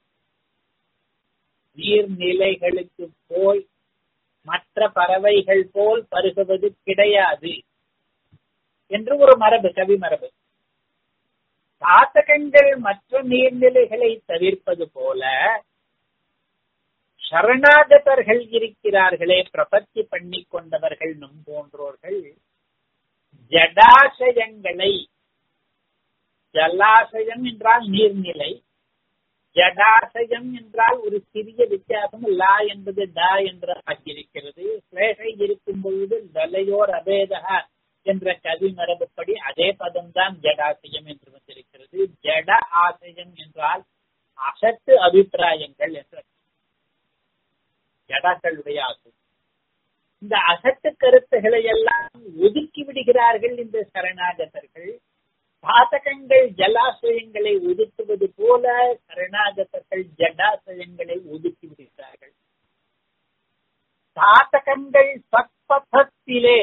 நீர்நிலைகளுக்கு போய் மற்ற பறவைகள் போல் பருகுவது கிடையாது என்று ஒரு மரபு கவி மரபு சாத்தகங்கள் மற்ற நீர்நிலைகளை தவிர்ப்பது போல சரணாகதர்கள் இருக்கிறார்களே பிரபத்தி பண்ணி கொண்டவர்கள் நம் போன்றோர்கள் ஜடாசயங்களை ஜலாசயம் என்றால் நீர்நிலை ஜடாசயம் என்றால் ஒரு சிறிய வித்தியாசம் லா என்பது டா என்று ஆகியிருக்கிறது ஸ்லேஷை இருக்கும் பொழுது லலையோர் அபேதா என்ற கவி மரபுப்படி அதே பதம்தான் ஜடாசயம் என்று வந்திருக்கிறது ஜட ஆசயம் என்றால் அசத்து அபிப்பிராயங்கள் என்ற ஜடாக்களுடைய ஆசை இந்த அசட்டு கருத்துக்களை எல்லாம் ஒதுக்கி விடுகிறார்கள் இந்த சரணாகதர்கள் பாதகங்கள் ஜலாசயங்களை ஒதுக்குவது போல சரணாகதர்கள் ஜடாசயங்களை ஒதுக்கி விடுகிறார்கள் சாதகங்கள் சத்பதத்திலே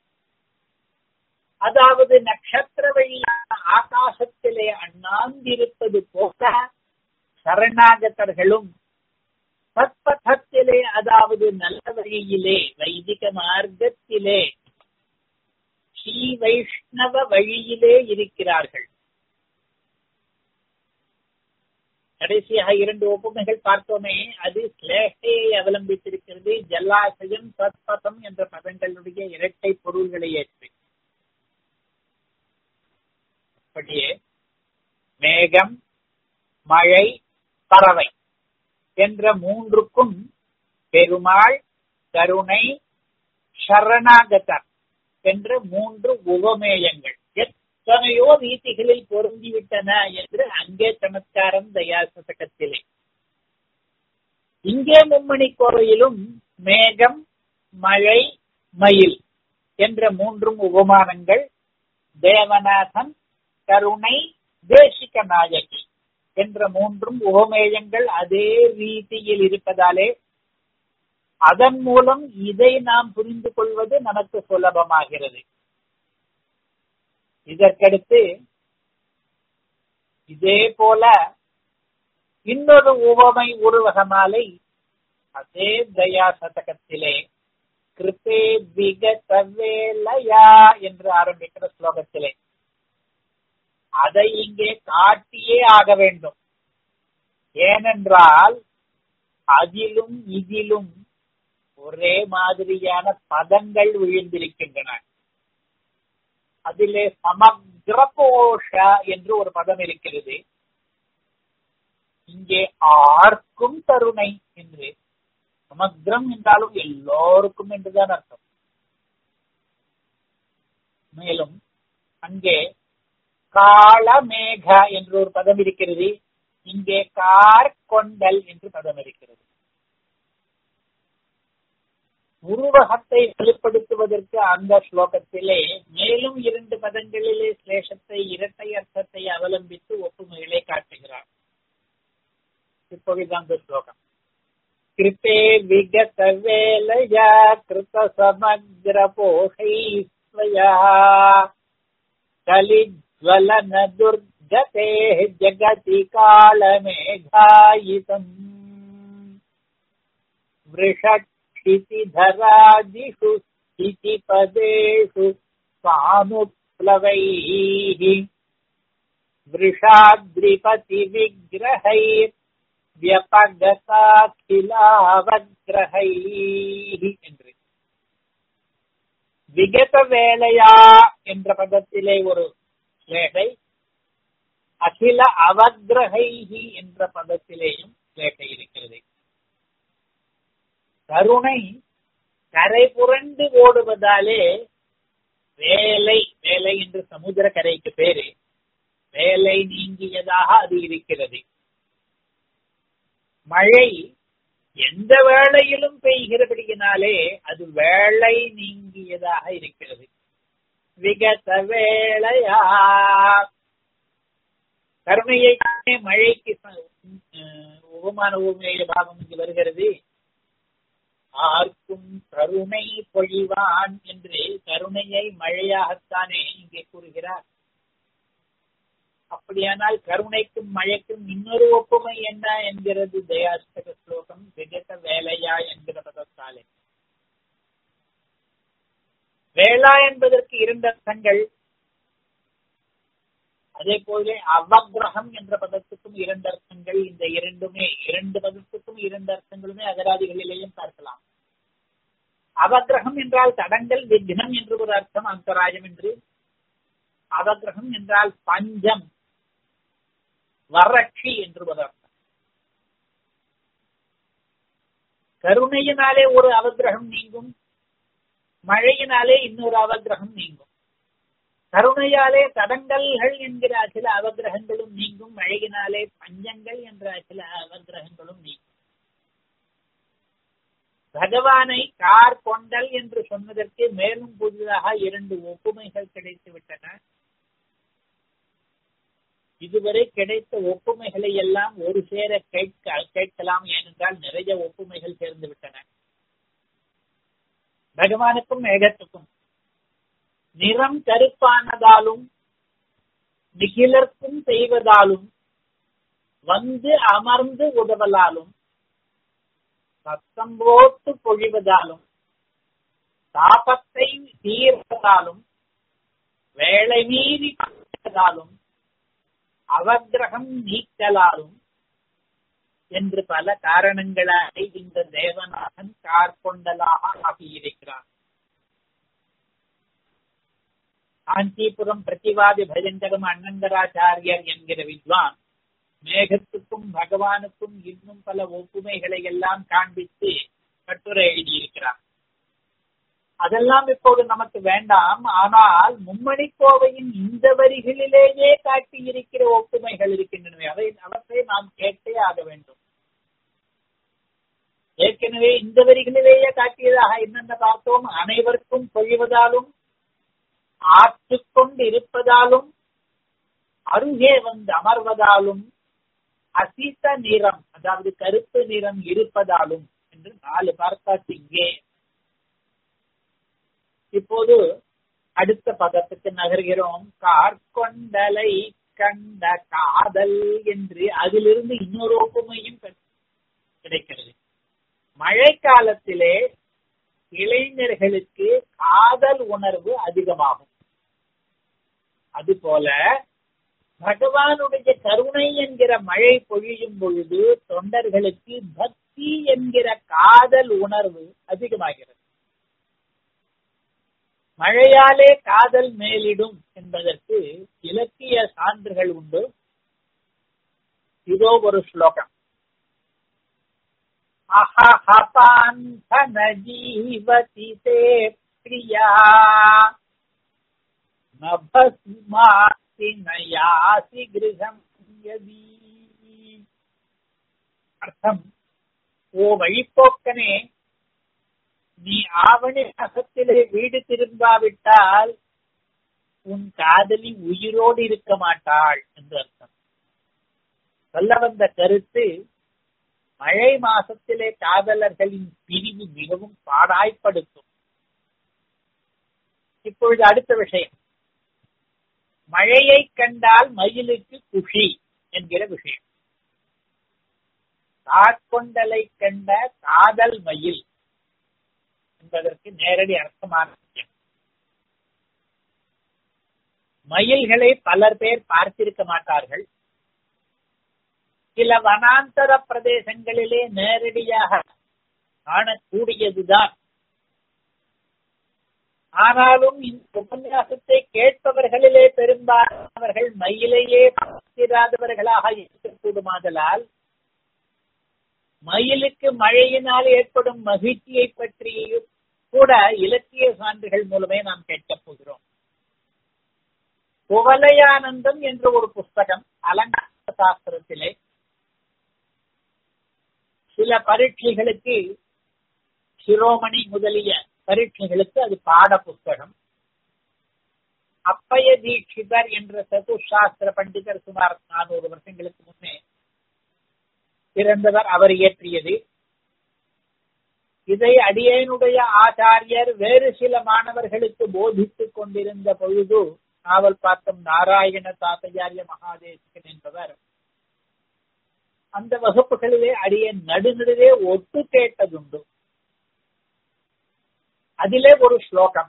அதாவது நட்சத்திர வழியான ஆகாசத்திலே அண்ணாந்திருப்பது போல சரணாகதர்களும் சத்பதத்திலே அதாவது நல்ல வழியிலே வைதிக மார்க்கத்திலே ஸ்ரீ வைஷ்ணவ வழியிலே இருக்கிறார்கள் கடைசியாக இரண்டு ஒப்புமைகள் பார்த்தோமே அது ஸ்லேஷையை அவலம்பித்திருக்கிறது ஜல்லாசயம் சத்பதம் என்ற பதங்களுடைய இரட்டை பொருள்களை ஏற்றி அப்படியே மேகம் மழை பறவை என்ற மூன்றுக்கும் பெருமாள் கருணை சரணாகதர் என்ற மூன்று உபமேயங்கள் எத்தனையோ ரீதிகளில் பொருந்திவிட்டன என்று அங்கே சமத்காரம் தயாசதகத்திலே இங்கே மும்மணி கோவையிலும் மேகம் மழை மயில் என்ற மூன்றும் உபமானங்கள் தேவநாதன் கருணை தேசிக நாயகி என்ற மூன்றும் உபமேயங்கள் அதே ரீதியில் இருப்பதாலே அதன் மூலம் இதை நாம் புரிந்து கொள்வது நமக்கு சுலபமாகிறது இதற்கடுத்து இதே போல இன்னொரு உவமை உருவகமாலை அதே தயா சதகத்திலே கிருப்பே விகதவேலயா என்று ஆரம்பிக்கிற ஸ்லோகத்திலே அதை இங்கே காட்டியே ஆக வேண்டும் ஏனென்றால் அதிலும் இதிலும் ஒரே மாதிரியான பதங்கள் விழுந்திருக்கின்றன அதிலே சமக்ரபோஷ என்று ஒரு பதம் இருக்கிறது இங்கே ஆர்க்கும் கருணை என்று சமக்ரம் என்றாலும் எல்லோருக்கும் என்றுதான் அர்த்தம் மேலும் அங்கே காளமேக என்று ஒரு பதம் இருக்கிறது இங்கே கார் கொண்டல் என்று பதம் இருக்கிறது உருவகத்தை வெளிப்படுத்துவதற்கு அந்த ஸ்லோகத்திலே மேலும் இரண்டு பதங்களிலே சிலேஷத்தை இரட்டை அர்த்தத்தை அவலம்பித்து ஒப்புமைகளை காட்டுகிறார் இப்பொழுது அந்த ஸ்லோகம் கிருப்பே விகத வேலையா கிருத சமக்ர போஷைஸ்வயா கலிஜ்வலன துர்கதே ஜகதி காலமேகாயிதம் वृषट् क्षितिधरादिषु स्थितिपदेषु सानुप्लवैः वृषाद्रिपतिविग्रहैर्व्यपगताखिलावग्रहैः என்று விகத வேலையா என்ற பதத்திலே ஒரு வேலை அகில அவக்ரஹைஹி என்ற பதத்திலேயும் வேட்டை இருக்கிறது கருணை கரை புரண்டு ஓடுவதாலே வேலை வேலை என்று சமுத்திர கரைக்கு பேரு வேலை நீங்கியதாக அது இருக்கிறது மழை எந்த வேளையிலும் பெய்கிறபடியினாலே அது வேலை நீங்கியதாக இருக்கிறது விகத வேளையா கருணையை மழைக்கு உபமான உபமையில பாகம் இங்கு வருகிறது ஆர்க்கும் கருணை பொழிவான் என்று கருணையை மழையாகத்தானே இங்கே கூறுகிறார் அப்படியானால் கருணைக்கும் மழைக்கும் இன்னொரு ஒப்புமை என்ன என்கிறது தயாஸ்தக ஸ்லோகம் விகத வேலையா என்கிற பதத்தாலே வேளா என்பதற்கு இரண்டு அர்த்தங்கள் அதே போல அவகிரகம் என்ற பதத்துக்கும் இரண்டு அர்த்தங்கள் இந்த இரண்டுமே இரண்டு பதத்துக்கும் இரண்டு அர்த்தங்களுமே அகராதிகளிலேயும் பார்க்கலாம் அவகிரகம் என்றால் தடங்கள் விக்னம் என்று ஒரு அர்த்தம் அந்தராயம் என்று அவகிரகம் என்றால் பஞ்சம் வறட்சி என்று ஒரு அர்த்தம் கருணையினாலே ஒரு அவகிரகம் நீங்கும் மழையினாலே இன்னொரு அவகிரகம் நீங்கும் கருணையாலே தடங்கல்கள் என்கிற சில அவகிரகங்களும் நீங்கும் மழையினாலே பஞ்சங்கள் என்ற சில அவகிரகங்களும் நீங்கும் பகவானை கார் கொண்டல் என்று சொன்னதற்கு மேலும் புதிதாக இரண்டு ஒப்புமைகள் கிடைத்து விட்டன இதுவரை கிடைத்த ஒப்புமைகளை எல்லாம் ஒரு சேர கேட்க கேட்கலாம் ஏனென்றால் நிறைய ஒப்புமைகள் சேர்ந்து விட்டன பகவானுக்கும் மேகத்துக்கும் நிறம் கருப்பானதாலும் நிகிலர்க்கும் செய்வதாலும் வந்து அமர்ந்து உதவலாலும் சத்தம் போட்டு பொழிவதாலும் தாபத்தை தீர்ப்பதாலும் வேலை மீறி கொடுப்பதாலும் அவகிரகம் நீக்கலாலும் என்று பல காரணங்களாக இந்த தேவநாதன் கார்கொண்டலாக ஆகியிருக்கிறார் காஞ்சிபுரம் பிரதிவாதி பயங்கரம் அண்ணங்கராச்சாரியர் என்கிற வித்வான் மேகத்துக்கும் பகவானுக்கும் இன்னும் பல ஒப்புமைகளை எல்லாம் காண்பித்து கட்டுரை எழுதியிருக்கிறார் அதெல்லாம் இப்போது நமக்கு வேண்டாம் ஆனால் மும்மணி கோவையின் இந்த வரிகளிலேயே காட்டியிருக்கிற ஒப்புமைகள் இருக்கின்றன அவை அவற்றை நாம் கேட்டே ஆக வேண்டும் ஏற்கனவே இந்த வரிகளிலேயே காட்டியதாக என்னென்ன பார்த்தோம் அனைவருக்கும் பொழிவதாலும் ஆற்றுக்கொண்டு இருப்பதாலும் அருகே வந்து அமர்வதாலும் அசித்த நிறம் அதாவது கருப்பு நிறம் இருப்பதாலும் என்று நாலு பார்த்தாச்சு இங்கே இப்போது அடுத்த பதத்துக்கு நகர்கிறோம் கார்கொண்டலை கண்ட காதல் என்று அதிலிருந்து இன்னொரு ஒப்புமையும் கிடைக்கிறது மழை காலத்திலே இளைஞர்களுக்கு காதல் உணர்வு அதிகமாகும் அதுபோல பகவானுடைய கருணை என்கிற மழை பொழியும் பொழுது தொண்டர்களுக்கு பக்தி என்கிற காதல் உணர்வு அதிகமாகிறது மழையாலே காதல் மேலிடும் என்பதற்கு இலக்கிய சான்றுகள் உண்டு இதோ ஒரு ஸ்லோகம் அஹபாந்தன ஜீவதி தே பிரியா நபஸ்மாசி நயாசி கிரகம் யதி அர்த்தம் ஓ வழிப்போக்கனே நீ ஆவணி அகத்திலே வீடு திரும்பாவிட்டால் உன் காதலி உயிரோடு இருக்க மாட்டாள் என்று அர்த்தம் சொல்ல வந்த கருத்து மழை மாசத்திலே காதலர்களின் பிரிவு மிகவும் பாடாய்ப்படுத்தும் இப்பொழுது அடுத்த விஷயம் மழையை கண்டால் மயிலுக்கு குஷி என்கிற விஷயம் காட்கொண்டலை கண்ட காதல் மயில் என்பதற்கு நேரடி அர்த்தமான விஷயம் மயில்களை பலர் பேர் பார்த்திருக்க மாட்டார்கள் சில வனாந்தர பிரதேசங்களிலே நேரடியாக காணக்கூடியதுதான் ஆனாலும் இந்த உபன்யாசத்தை கேட்பவர்களிலே பெரும்பாலானவர்கள் மயிலையே பார்த்திராதவர்களாக இருக்கக்கூடுமாதலால் மயிலுக்கு மழையினால் ஏற்படும் மகிழ்ச்சியை பற்றியும் கூட இலக்கிய சான்றுகள் மூலமே நாம் கேட்கப் போகிறோம் குவலயானந்தம் என்ற ஒரு புஸ்தகம் அலங்கார சாஸ்திரத்திலே சில பரீட்சைகளுக்கு சிரோமணி முதலிய பரீட்சைகளுக்கு அது பாட புஸ்தகம் அப்பய தீட்சிதர் என்ற சதுசாஸ்திர பண்டிதர் சுமார் நானூறு வருஷங்களுக்கு முன்னே பிறந்தவர் அவர் இயற்றியது இதை அடியேனுடைய ஆச்சாரியர் வேறு சில மாணவர்களுக்கு போதித்துக் கொண்டிருந்த பொழுது நாவல் பார்த்தம் நாராயண தாத்தையாரிய மகாதேசிகன் என்பவர் அந்த வகுப்புகளிலே அடியே நடுநடுவே ஒட்டு கேட்டதுண்டு அதிலே ஒரு ஸ்லோகம்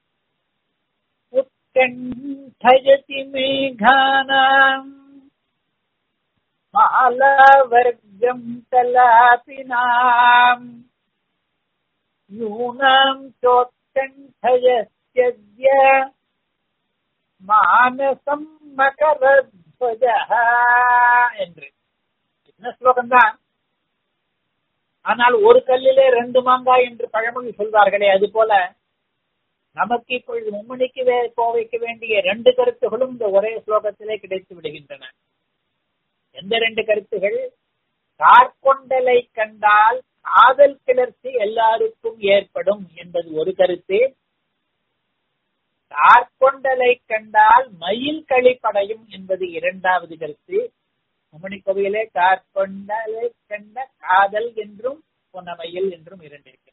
உத்கண்டயதி மேகானாம் மாலவர்க்கம் தலாபினாம் யூனாம் சோத்கண்டயஸ்ய மானசம் மகரத்வஜ என்று என்ன ஸ்லோகம் தான் ஆனால் ஒரு கல்லிலே ரெண்டு மாங்காய் என்று பழமொழி சொல்வார்களே அது போல நமக்கு இப்பொழுது மும்மணிக்கு கோவைக்க வேண்டிய ரெண்டு கருத்துகளும் இந்த ஒரே ஸ்லோகத்திலே கிடைத்து விடுகின்றன எந்த ரெண்டு கருத்துகள் கார்கொண்டலை கண்டால் காதல் கிளர்ச்சி எல்லாருக்கும் ஏற்படும் என்பது ஒரு கருத்து கார்கொண்டலை கண்டால் மயில் கழிப்படையும் என்பது இரண்டாவது கருத்து மும்மணி கோவிலே கார்கொண்டலை கண்ட காதல் என்றும் பொன்னமயில் என்றும் இரண்டு இருக்கிறது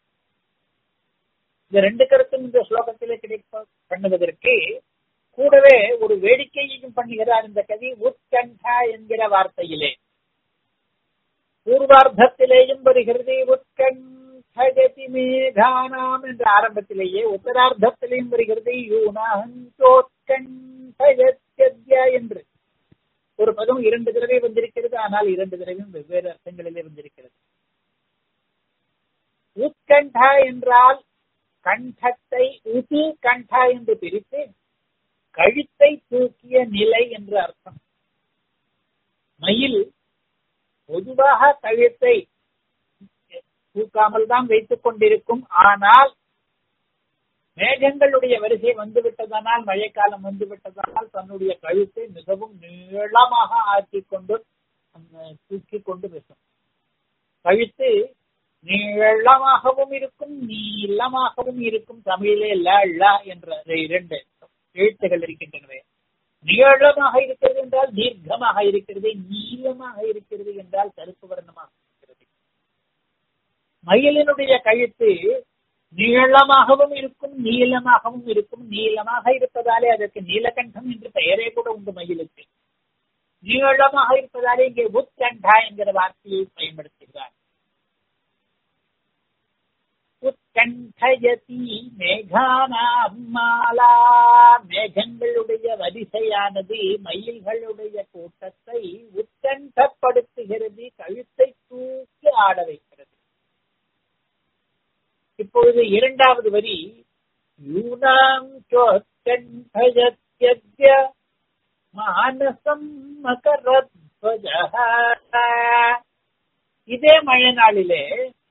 இந்த ரெண்டு கருத்தும் இந்த ஸ்லோகத்திலே கிடைப்ப பண்ணுவதற்கு கூடவே ஒரு வேடிக்கையையும் பண்ணுகிறார் இந்த கவி உத்கண்டா என்கிற வார்த்தையிலே பூர்வார்த்தத்திலேயும் வருகிறது உத்கண்டகதி மேகானாம் என்ற ஆரம்பத்திலேயே உத்தரார்த்தத்திலேயும் வருகிறது யூனாந்தோத்கண்டகத்யா என்று ஒரு பதம் இரண்டு தடவை வந்திருக்கிறது ஆனால் இரண்டு தடவையும் வெவ்வேறு அர்த்தங்களிலே வந்திருக்கிறது உத்கண்டா என்றால் கண்டத்தை உது கண்டா என்று பிரித்து கழுத்தை தூக்கிய நிலை என்று அர்த்தம் மயில் பொதுவாக கழுத்தை தூக்காமல் தான் வைத்துக் கொண்டிருக்கும் ஆனால் மேகங்களுடைய வரிசை வந்துவிட்டதனால் மழைக்காலம் வந்துவிட்டதனால் தன்னுடைய கழுத்தை மிகவும் நீளமாக ஆக்கிக் கொண்டு தூக்கி கொண்டு பேசும் கழுத்து நீளமாகவும் இருக்கும் நீளமாகவும் இருக்கும் தமிழிலே ல ல என்ற இரண்டு எழுத்துகள் இருக்கின்றன நீளமாக இருக்கிறது என்றால் தீர்க்கமாக இருக்கிறது நீளமாக இருக்கிறது என்றால் கருப்பு வர்ணமாக இருக்கிறது மயிலினுடைய கழுத்து நீளமாகவும் இருக்கும் நீளமாகவும் இருக்கும் நீளமாக இருப்பதாலே அதற்கு நீலகண்டம் என்று பெயரே கூட உண்டு மயிலுக்கு நீளமாக இருப்பதாலே இங்கே உத்கண்டா என்கிற வார்த்தையை பயன்படுத்துகிறார் உத்கண்டயதி மேகானாம் மாலா மேகங்களுடைய வரிசையானது மயில்களுடைய கூட்டத்தை உத்கண்டப்படுத்துகிறது கழுத்தை தூக்கி ஆட வைக்கிறது இப்பொழுது இரண்டாவது வரி யூனாம் சோத்கண்டயத்யத்ய மானசம் மகரத்வஜ இதே மழை நாளிலே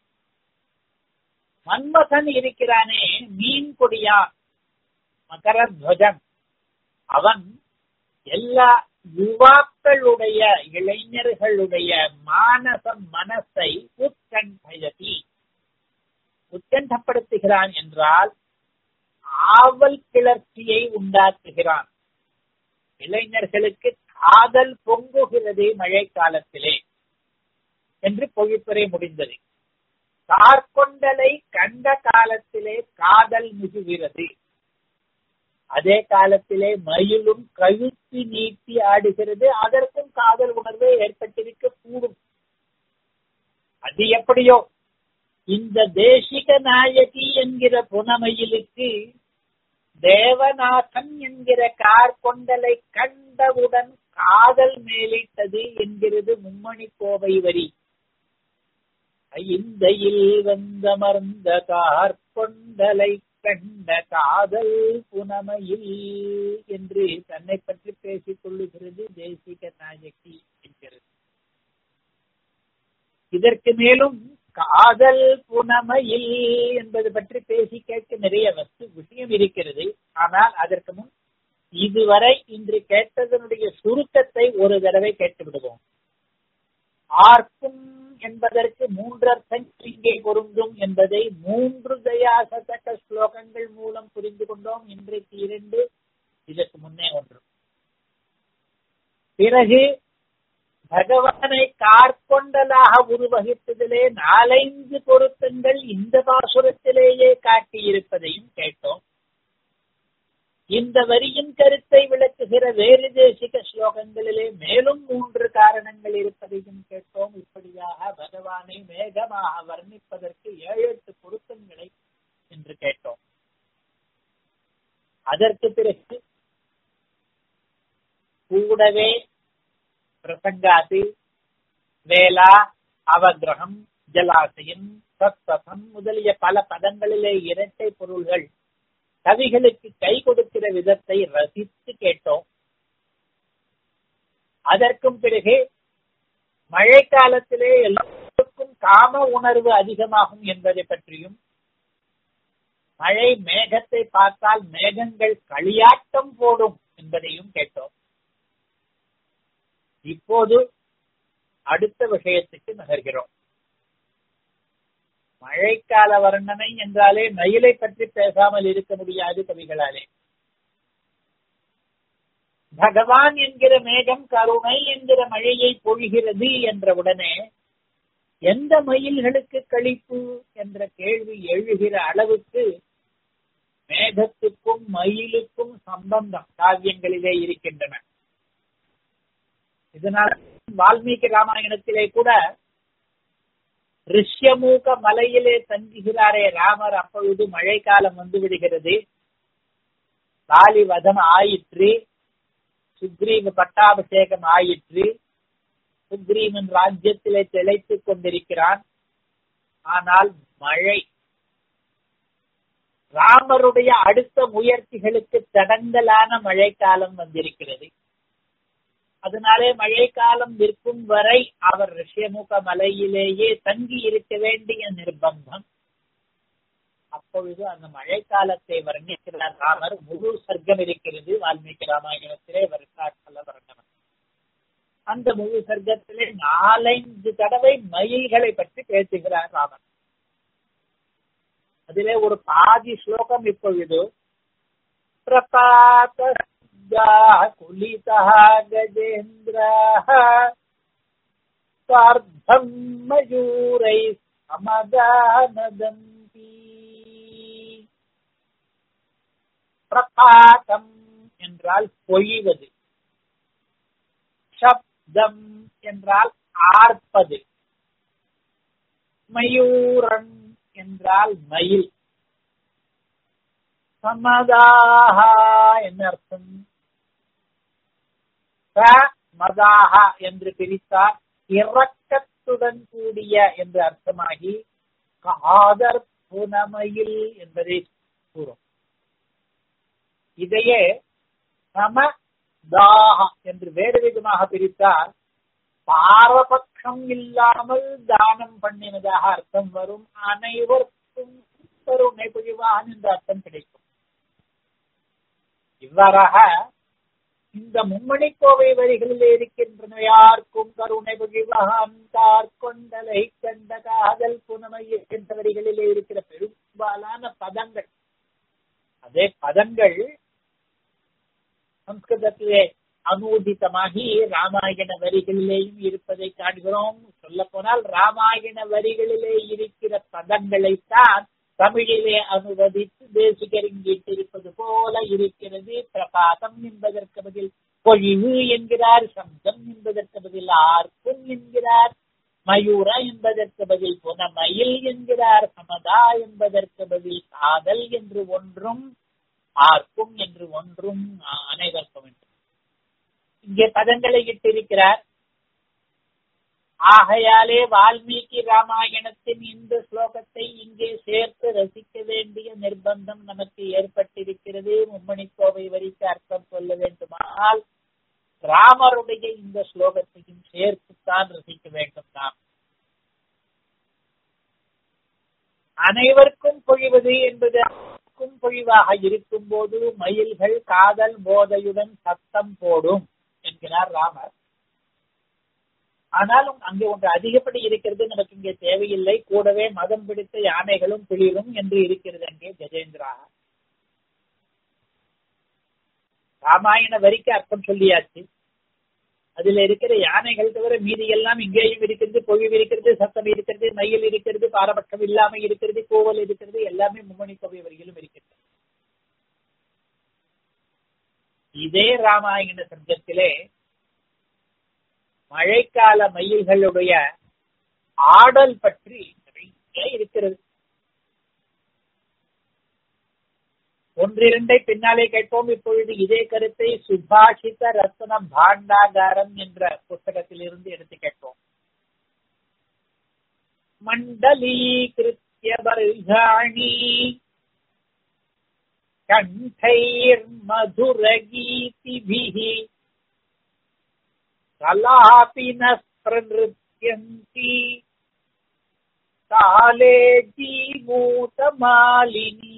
மன்மதன் இருக்கிறானே மீன் கொடியா மகரத்வஜன் அவன் எல்லா யுவாக்களுடைய இளைஞர்களுடைய மானசம் மனசை உத்கண்டயதி உத்கண்டப்படுத்துகிறான் என்றால் ஆவல் கிளர்ச்சியை உண்டாக்குகிறான் இளைஞர்களுக்கு காதல் பொங்குகிறது மழை காலத்திலே என்று பொழிப்புரை முடிந்தது கார்கொண்டலை கண்ட காலத்திலே காதல் மிகுகிறது அதே காலத்திலே மயிலும் கழுத்தி நீட்டி ஆடுகிறது அதற்கும் காதல் உணர்வே ஏற்பட்டிருக்க கூடும் அது எப்படியோ இந்த தேசிக நாயகி என்கிற புனமயிலுக்கு தேவநாதன் என்கிற கார்கொண்டலை கண்டவுடன் காதல் மேலிட்டது என்கிறது மும்மணி கோவை வரி ஐந்தையில் வந்தமர்ந்த கார்கொண்டலை கண்ட காதல் புனமையில் என்று தன்னை பற்றி பேசிக் கொள்ளுகிறது தேசிக நாயகி என்கிறது இதற்கு மேலும் காதல் புனமையில் என்பது பற்றி பேசி கேட்க நிறைய வஸ்து விஷயம் இருக்கிறது ஆனால் அதற்கு முன் இதுவரை இன்று கேட்டதனுடைய சுருக்கத்தை ஒரு தடவை கேட்டு விடுவோம் ஆர்க்கும் என்பதற்கு மூன்று அர்த்தங்கள் இங்கே பொருந்தும் என்பதை மூன்று தயாசதக்க ஸ்லோகங்கள் மூலம் புரிந்து கொண்டோம் இன்றைக்கு இரண்டு இதற்கு முன்னே ஒன்று பிறகு பகவானை கார்கொண்டலாக உருவகித்ததிலே நாலைந்து பொருத்தங்கள் இந்த பாசுரத்திலேயே காட்டியிருப்பதையும் கேட்டோம் இந்த வரியின் கருத்தை விளக்குகிற வேறு தேசிக ஸ்லோகங்களிலே மேலும் மூன்று காரணங்கள் இருப்பதையும் கேட்டோம் இப்படியாக பகவானை மேகமாக வர்ணிப்பதற்கு ஏழு எட்டு பொருத்தங்களை என்று கேட்டோம் அதற்கு பிறகு கூடவே பிரசங்காது வேலா அவகிரகம் ஜலாசயம் சத்பதம் முதலிய பல பதங்களிலே இரட்டை பொருள்கள் கவிகளுக்கு கை கொடுக்கிற விதத்தை ரசித்து கேட்டோம் அதற்கும் பிறகு மழை காலத்திலே எல்லோருக்கும் காம உணர்வு அதிகமாகும் என்பதை பற்றியும் மழை மேகத்தை பார்த்தால் மேகங்கள் களியாட்டம் போடும் என்பதையும் கேட்டோம் இப்போது அடுத்த விஷயத்துக்கு நகர்கிறோம் மழைக்கால வர்ணனை என்றாலே மயிலை பற்றி பேசாமல் இருக்க முடியாது கவிகளாலே பகவான் என்கிற மேகம் கருணை என்கிற மழையை பொழிகிறது என்ற உடனே எந்த மயில்களுக்கு கழிப்பு என்ற கேள்வி எழுகிற அளவுக்கு மேகத்துக்கும் மயிலுக்கும் சம்பந்தம் காவியங்களிலே இருக்கின்றன இதனால் வால்மீகி ராமாயணத்திலே கூட ரிஷ்யமூக மலையிலே தங்குகிறாரே ராமர் அப்பொழுது மழைக்காலம் வந்து விடுகிறது காலி வதம் ஆயிற்று சுக்ரீவ பட்டாபிஷேகம் ஆயிற்று சுக்ரீவன் ராஜ்யத்திலே திளைத்துக் கொண்டிருக்கிறான் ஆனால் மழை ராமருடைய அடுத்த முயற்சிகளுக்கு தடங்கலான மழைக்காலம் வந்திருக்கிறது அதனாலே மழைக்காலம் நிற்கும் வரை அவர் ரிஷியமுக மலையிலேயே தங்கி இருக்க வேண்டிய நிர்பந்தம் அப்பொழுது அந்த மழைக்காலத்தை வர்ணிக்கிறார் ராமர் முழு சர்க்கம் இருக்கிறது வால்மீகி ராமாயணத்திலே வருஷாட்கள வர்ணனம் அந்த முழு சர்க்கத்திலே நாலைந்து தடவை மயில்களை பற்றி பேசுகிறார் ராமர் அதிலே ஒரு பாதி ஸ்லோகம் இப்பொழுது பிரபாத குலிதः गजेन्द्राः स्वार्धम् मयूरैः समदानदन्ति பிரபாதம் என்றால் பொழிவது சப்தம் என்றால் ஆர்ப்பது மயூரன் என்றால் மயில் சமதாகா என்ன அர்த்தம் மதாகா என்று பிரித்தார் இறக்கத்துடன் கூடிய என்று அர்த்தமாகி காதர் புனமையில் என்பதை கூறும் இதையே சமதாக என்று வேறு விதமாக பிரித்தால் பாரபட்சம் இல்லாமல் தானம் பண்ணினதாக அர்த்தம் வரும் அனைவருக்கும் கருணை புரிவான் என்ற அர்த்தம் கிடைக்கும் இவ்வாறாக இந்த மும்மணி கோவை வரிகளில் இருக்கின்றன யாருக்கும் கருணை புகிவகான் கொண்டலை கண்ட காதல் புனமை என்ற வரிகளிலே இருக்கிற பெரும்பாலான பதங்கள் அதே பதங்கள் சம்ஸ்கிருதத்திலே அனூதிதமாகி ராமாயண வரிகளிலேயும் இருப்பதை காண்கிறோம் சொல்ல போனால் ராமாயண வரிகளிலே இருக்கிற பதங்களைத்தான் தமிழிலே அனுவதித்து தேசிகரிங்கிட்டிருப்பது போல இருக்கிறது பிரபாதம் என்பதற்கு பதில் பொழிவு என்கிறார் சப்தம் என்பதற்கு பதில் ஆர்க்கும் என்கிறார் மயூர என்பதற்கு பதில் புனமயில் என்கிறார் சமதா என்பதற்கு பதில் காதல் என்று ஒன்றும் ஆர்க்கும் என்று ஒன்றும் அனைவருக்கும் என்று இங்கே பதங்களை இட்டிருக்கிறார் ஆகையாலே வால்மீகி ராமாயணத்தின் இந்த ஸ்லோகத்தை இங்கே சேர்த்து ரசிக்க வேண்டிய நிர்பந்தம் நமக்கு ஏற்பட்டிருக்கிறது மும்மணி கோவை வரிக்கு அர்த்தம் சொல்ல வேண்டுமானால் ராமருடைய இந்த ஸ்லோகத்தையும் சேர்த்துத்தான் ரசிக்க வேண்டும் நாம் அனைவருக்கும் பொழிவது என்பது பொழிவாக இருக்கும் போது மயில்கள் காதல் போதையுடன் சத்தம் போடும் என்கிறார் ராமர் ஆனாலும் அங்கே ஒன்று அதிகப்படி இருக்கிறது நமக்கு இங்கே தேவையில்லை கூடவே மதம் பிடித்த யானைகளும் பிளிரும் என்று இருக்கிறது அங்கே கஜேந்திரா ராமாயண வரிக்கு அர்த்தம் சொல்லியாச்சு அதுல இருக்கிற யானைகள் தவிர மீதி எல்லாம் இங்கேயும் இருக்கிறது பொழிவு இருக்கிறது சத்தம் இருக்கிறது மயில் இருக்கிறது பாரபட்சம் இல்லாம இருக்கிறது கோவல் இருக்கிறது எல்லாமே மும்மணி கவி வரிகளும் இருக்கிறது இதே ராமாயண சங்கத்திலே மழைக்கால மயில்களுடைய ஆடல் பற்றி நிறைய இருக்கிறது ஒன்றிரண்டை பின்னாலே கேட்போம் இப்பொழுது இதே கருத்தை சுபாஷித ரத்ன பாண்டாகாரம் என்ற புத்தகத்தில் இருந்து எடுத்து கேட்போம் மண்டலீகிருத்திய பர்காணி கண்டைர் மதுரகீதிபிஹி कलापिनः प्रनृत्यन्ति काले जीमूतमालिनी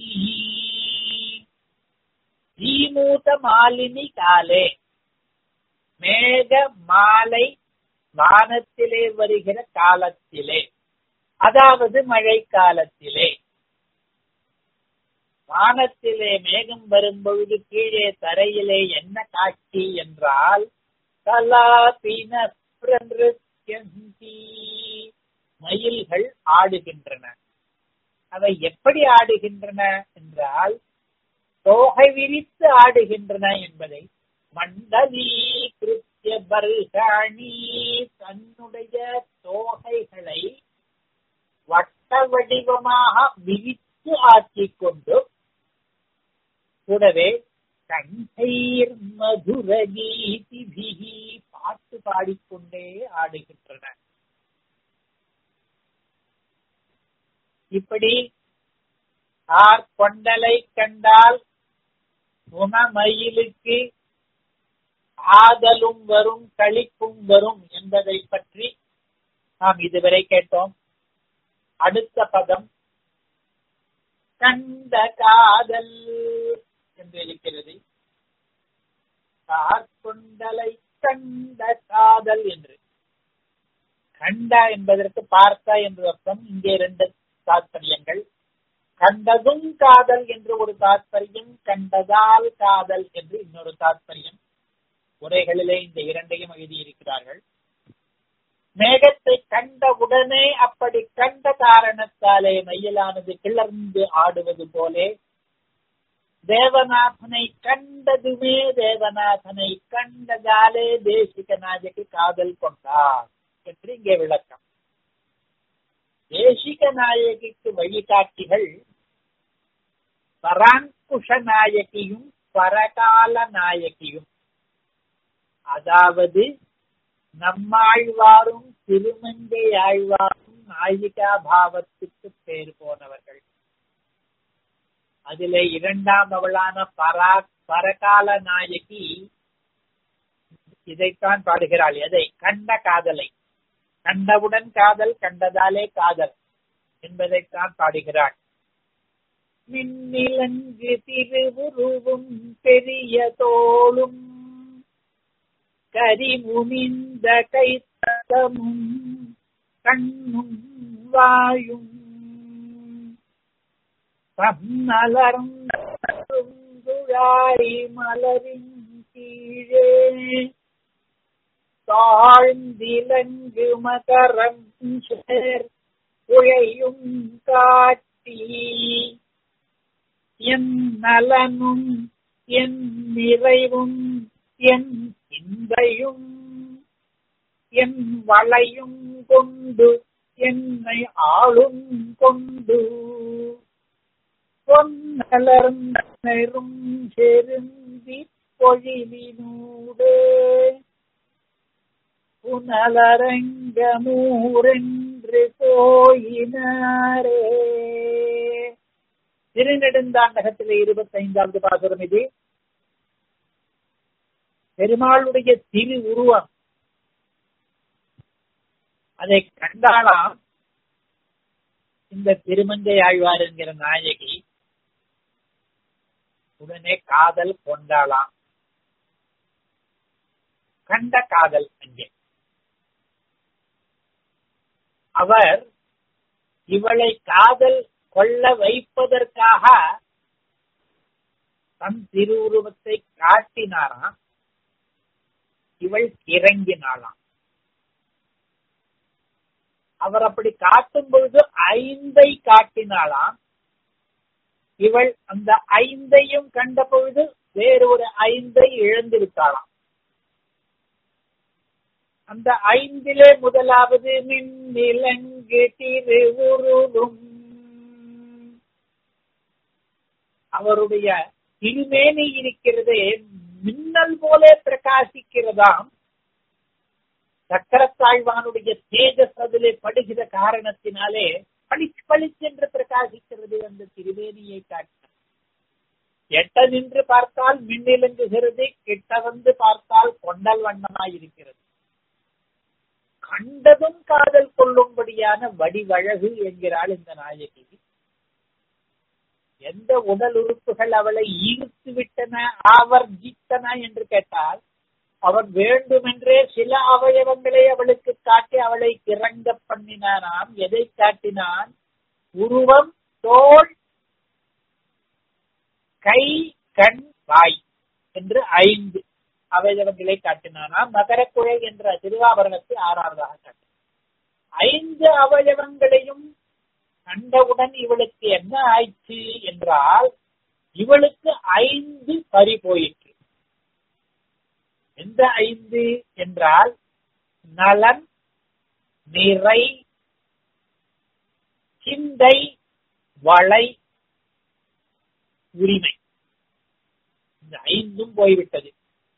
ஜீமூதமாலினி காலே மேக மாலை வானத்திலே வருகிற காலத்திலே அதாவது மழை காலத்திலே வானத்திலே மேகம் வரும்பொழுது கீழே தரையிலே என்ன காட்சி என்றால் கலாபின மயில்கள் ஆடுகின்றன அவை எப்படி ஆடுகின்றன என்றால் தோகை விரித்து ஆடுகின்றன என்பதை மண்டலி கிருத்திய பர்காணி தன்னுடைய தோகைகளை வட்ட வடிவமாக விரித்து ஆக்கிக் கொண்டு கூடவே கண்டைர் மதுர கீதிபிகி பாட்டு பாடிக்கொண்டே ஆடுகின்றன இப்படி ஆர் கொண்டலை கண்டால் குணமயிலுக்கு ஆதலும் வரும் கழிப்பும் வரும் என்பதை பற்றி நாம் இதுவரை கேட்டோம் அடுத்த பதம் கண்ட காதல் என்று இருக்கிறது கொண்டலை கண்ட காதல் என்று கண்ட என்பதற்கு பார்த்தா என்று அர்த்தம் இங்கே இரண்டு தாத்பரியங்கள் கண்டதும் காதல் என்று ஒரு தாத்பரியம் கண்டதால் காதல் என்று இன்னொரு தாத்பரியம் உரைகளிலே இந்த இரண்டையும் எழுதியிருக்கிறார்கள் மேகத்தை கண்ட உடனே அப்படி கண்ட காரணத்தாலே மயிலானது கிளர்ந்து ஆடுவது போலே தேவநாதனை கண்டதுமே தேவநாதனை கண்டதாலே தேசிக நாயகி காதல் கொண்டார் என்று இங்கே விளக்கம் தேசிக நாயகிக்கு வழிகாட்டிகள் பராங்குஷ நாயகியும் பரகால நாயகியும் அதாவது நம்மாழ்வாரும் திருமங்கை ஆழ்வாரும் நாயிகா பாவத்துக்கு பேர் போனவர்கள் அதிலே இரண்டாம் அவளான பரா பரகால நாயகி இதைத்தான் பாடுகிறாள் எதை கண்ட காதலை கண்டவுடன் காதல் கண்டதாலே காதல் என்பதைத்தான் பாடுகிறாள் மின்னிலங்கு திருவுருவும் பெரிய தோளும் கரிமுனிந்த கைத்தமும் கண்ணும் வாயும் பன்னலர்ந்துழாய் மலரின் கீழே தாழ்ந்திலங்கு மகரம் சேர் உழையும் காட்டி என் நலனும் என் நிறைவும் என் சிந்தையும் என் வளையும் கொண்டு என்னை ஆளும் கொண்டு பொன்னலர்ந்தரும் செருந்தி பொழிலினூடே புனலரங்கமூரென்று போயினாரே திருநெடுந்தாண்டகத்திலே இருபத்தி ஐந்தாவது பாசுரம் இது பெருமாளுடைய திரு உருவம் அதை கண்டாலாம் இந்த திருமங்கை ஆழ்வார் என்கிற நாயகி உடனே காதல் கொண்டாளாம் கண்ட காதல் அங்கே அவர் இவளை காதல் கொள்ள வைப்பதற்காக தன் திருவுருவத்தை காட்டினாராம் இவள் இறங்கினாளாம் அவர் அப்படி காட்டும் பொழுது ஐந்தை காட்டினாளாம் இவள் அந்த ஐந்தையும் கண்ட பொழுது வேறொரு ஐந்தை இழந்திருத்தாளாம் அந்த ஐந்திலே முதலாவது மின்னிலங்கு திருவுருளும் அவருடைய திருமேனி இருக்கிறதே மின்னல் போலே பிரகாசிக்கிறதாம் சக்கரத்தாழ்வானுடைய தேஜஸ் அதிலே படுகிற காரணத்தினாலே பளிச் பளிச் என்று பிரகாசிக்கிறது அந்த திருவேணியை காட்டினார் எட்ட நின்று பார்த்தால் மின்னிலங்குகிறது கிட்ட வந்து பார்த்தால் கொண்டல் வண்ணமாய் இருக்கிறது கண்டதும் காதல் கொள்ளும்படியான வடிவழகு என்கிறாள் இந்த நாயகி எந்த உடல் உறுப்புகள் அவளை ஈர்த்து விட்டன ஆவர்ஜித்தன என்று கேட்டால் அவன் வேண்டுமென்றே சில அவயவங்களை அவளுக்கு காட்டி அவளை கிறங்க பண்ணினானாம் எதை காட்டினான் உருவம் தோல் கை கண் வாய் என்று ஐந்து அவயவங்களை காட்டினானாம் மகரக்குழை என்ற திருவாபரணத்தை ஆறாவதாக காட்டினான் ஐந்து அவயவங்களையும் கண்டவுடன் இவளுக்கு என்ன ஆயிற்று என்றால் இவளுக்கு ஐந்து பறி போயிற்று எந்த ஐந்து என்றால் நலன் நிறை சிந்தை வளை உரிமை இந்த ஐந்தும் போய்விட்டது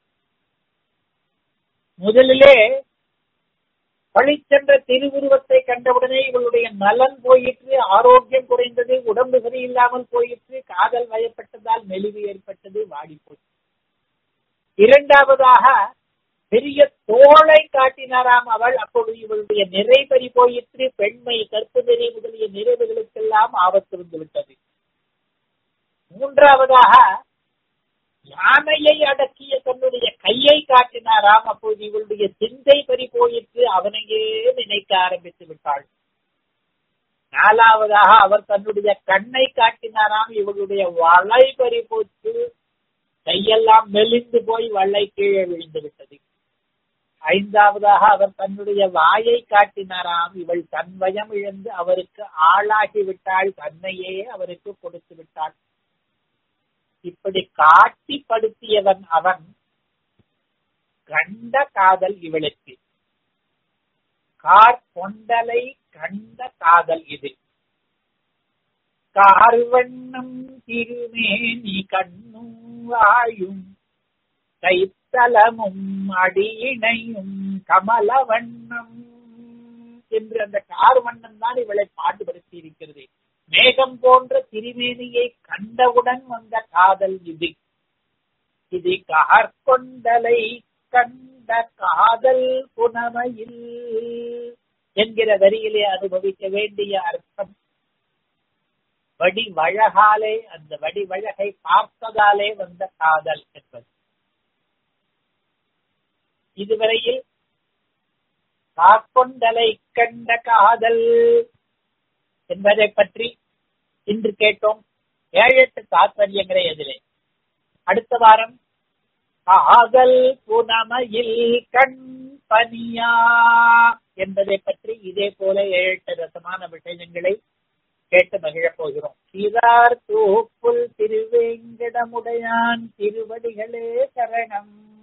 முதலிலே பழிச்சென்ற திருவுருவத்தை கண்டவுடனே இவளுடைய நலன் போயிற்று ஆரோக்கியம் குறைந்தது உடம்பு சரியில்லாமல் போயிற்று காதல் வயப்பட்டதால் மெலிவு ஏற்பட்டது வாடி போயிற்று இரண்டாவதாக பெரிய தோளை காட்டினாராம் அவள் அப்பொழுது இவளுடைய நிறைபறி போயிற்று பெண்மை கற்பு நெறி முதலிய நிறைவுகளுக்கெல்லாம் ஆபத்து வந்து விட்டது மூன்றாவதாக யானையை அடக்கிய தன்னுடைய கையை காட்டினாராம் அப்போது இவளுடைய சிந்தை பறி போயிற்று அவனையே நினைக்க ஆரம்பித்து விட்டாள் நாலாவதாக அவர் தன்னுடைய கண்ணை காட்டினாராம் இவளுடைய வளை பறி போச்சு கையெல்லாம் மெலிந்து போய் வள்ளை கீழே விழுந்து விட்டது ஐந்தாவதாக அவர் தன்னுடைய வாயை காட்டினாராம் இவள் தன்வயம் இழந்து அவருக்கு ஆளாகி விட்டாள் தன்னையே அவருக்கு கொடுத்து விட்டாள் இப்படி காட்டி படுத்தியவன் அவன் கண்ட காதல் இவளுக்கு கார் கொண்டலை கண்ட காதல் இது கார்வண்ணம் திருமேனி கண்ணும் வாயும் கைத்தலமும் அடியினையும் கமலவண்ணம் என்று அந்த கார்வண்ணம் தான் இவளை பாடுபடுத்தி இருக்கிறது மேகம் போன்ற திருமேனியை கண்டவுடன் வந்த காதல் இது இது கார்கொண்டலை கண்ட காதல் புனமையில் என்கிற வரியிலே அனுபவிக்க வேண்டிய அர்த்தம் வடி வழகாலே அந்த வடி வழகை பார்த்ததாலே வந்த காதல் என்பது இதுவரையில் காக்கொண்டலை கண்ட காதல் என்பதை பற்றி இன்று கேட்டோம் ஏழு எட்டு தாத்பரியங்களே எதிலே அடுத்த வாரம் காதல் புனமையில் கண் பனியா என்பதை பற்றி இதே போல ஏழு எட்டு ரசமான விஷயங்களை கேட்டு மகிழப் போகிறோம் சீரார் தூப்புல் திருவேங்கடமுடையான் திருவடிகளே சரணம்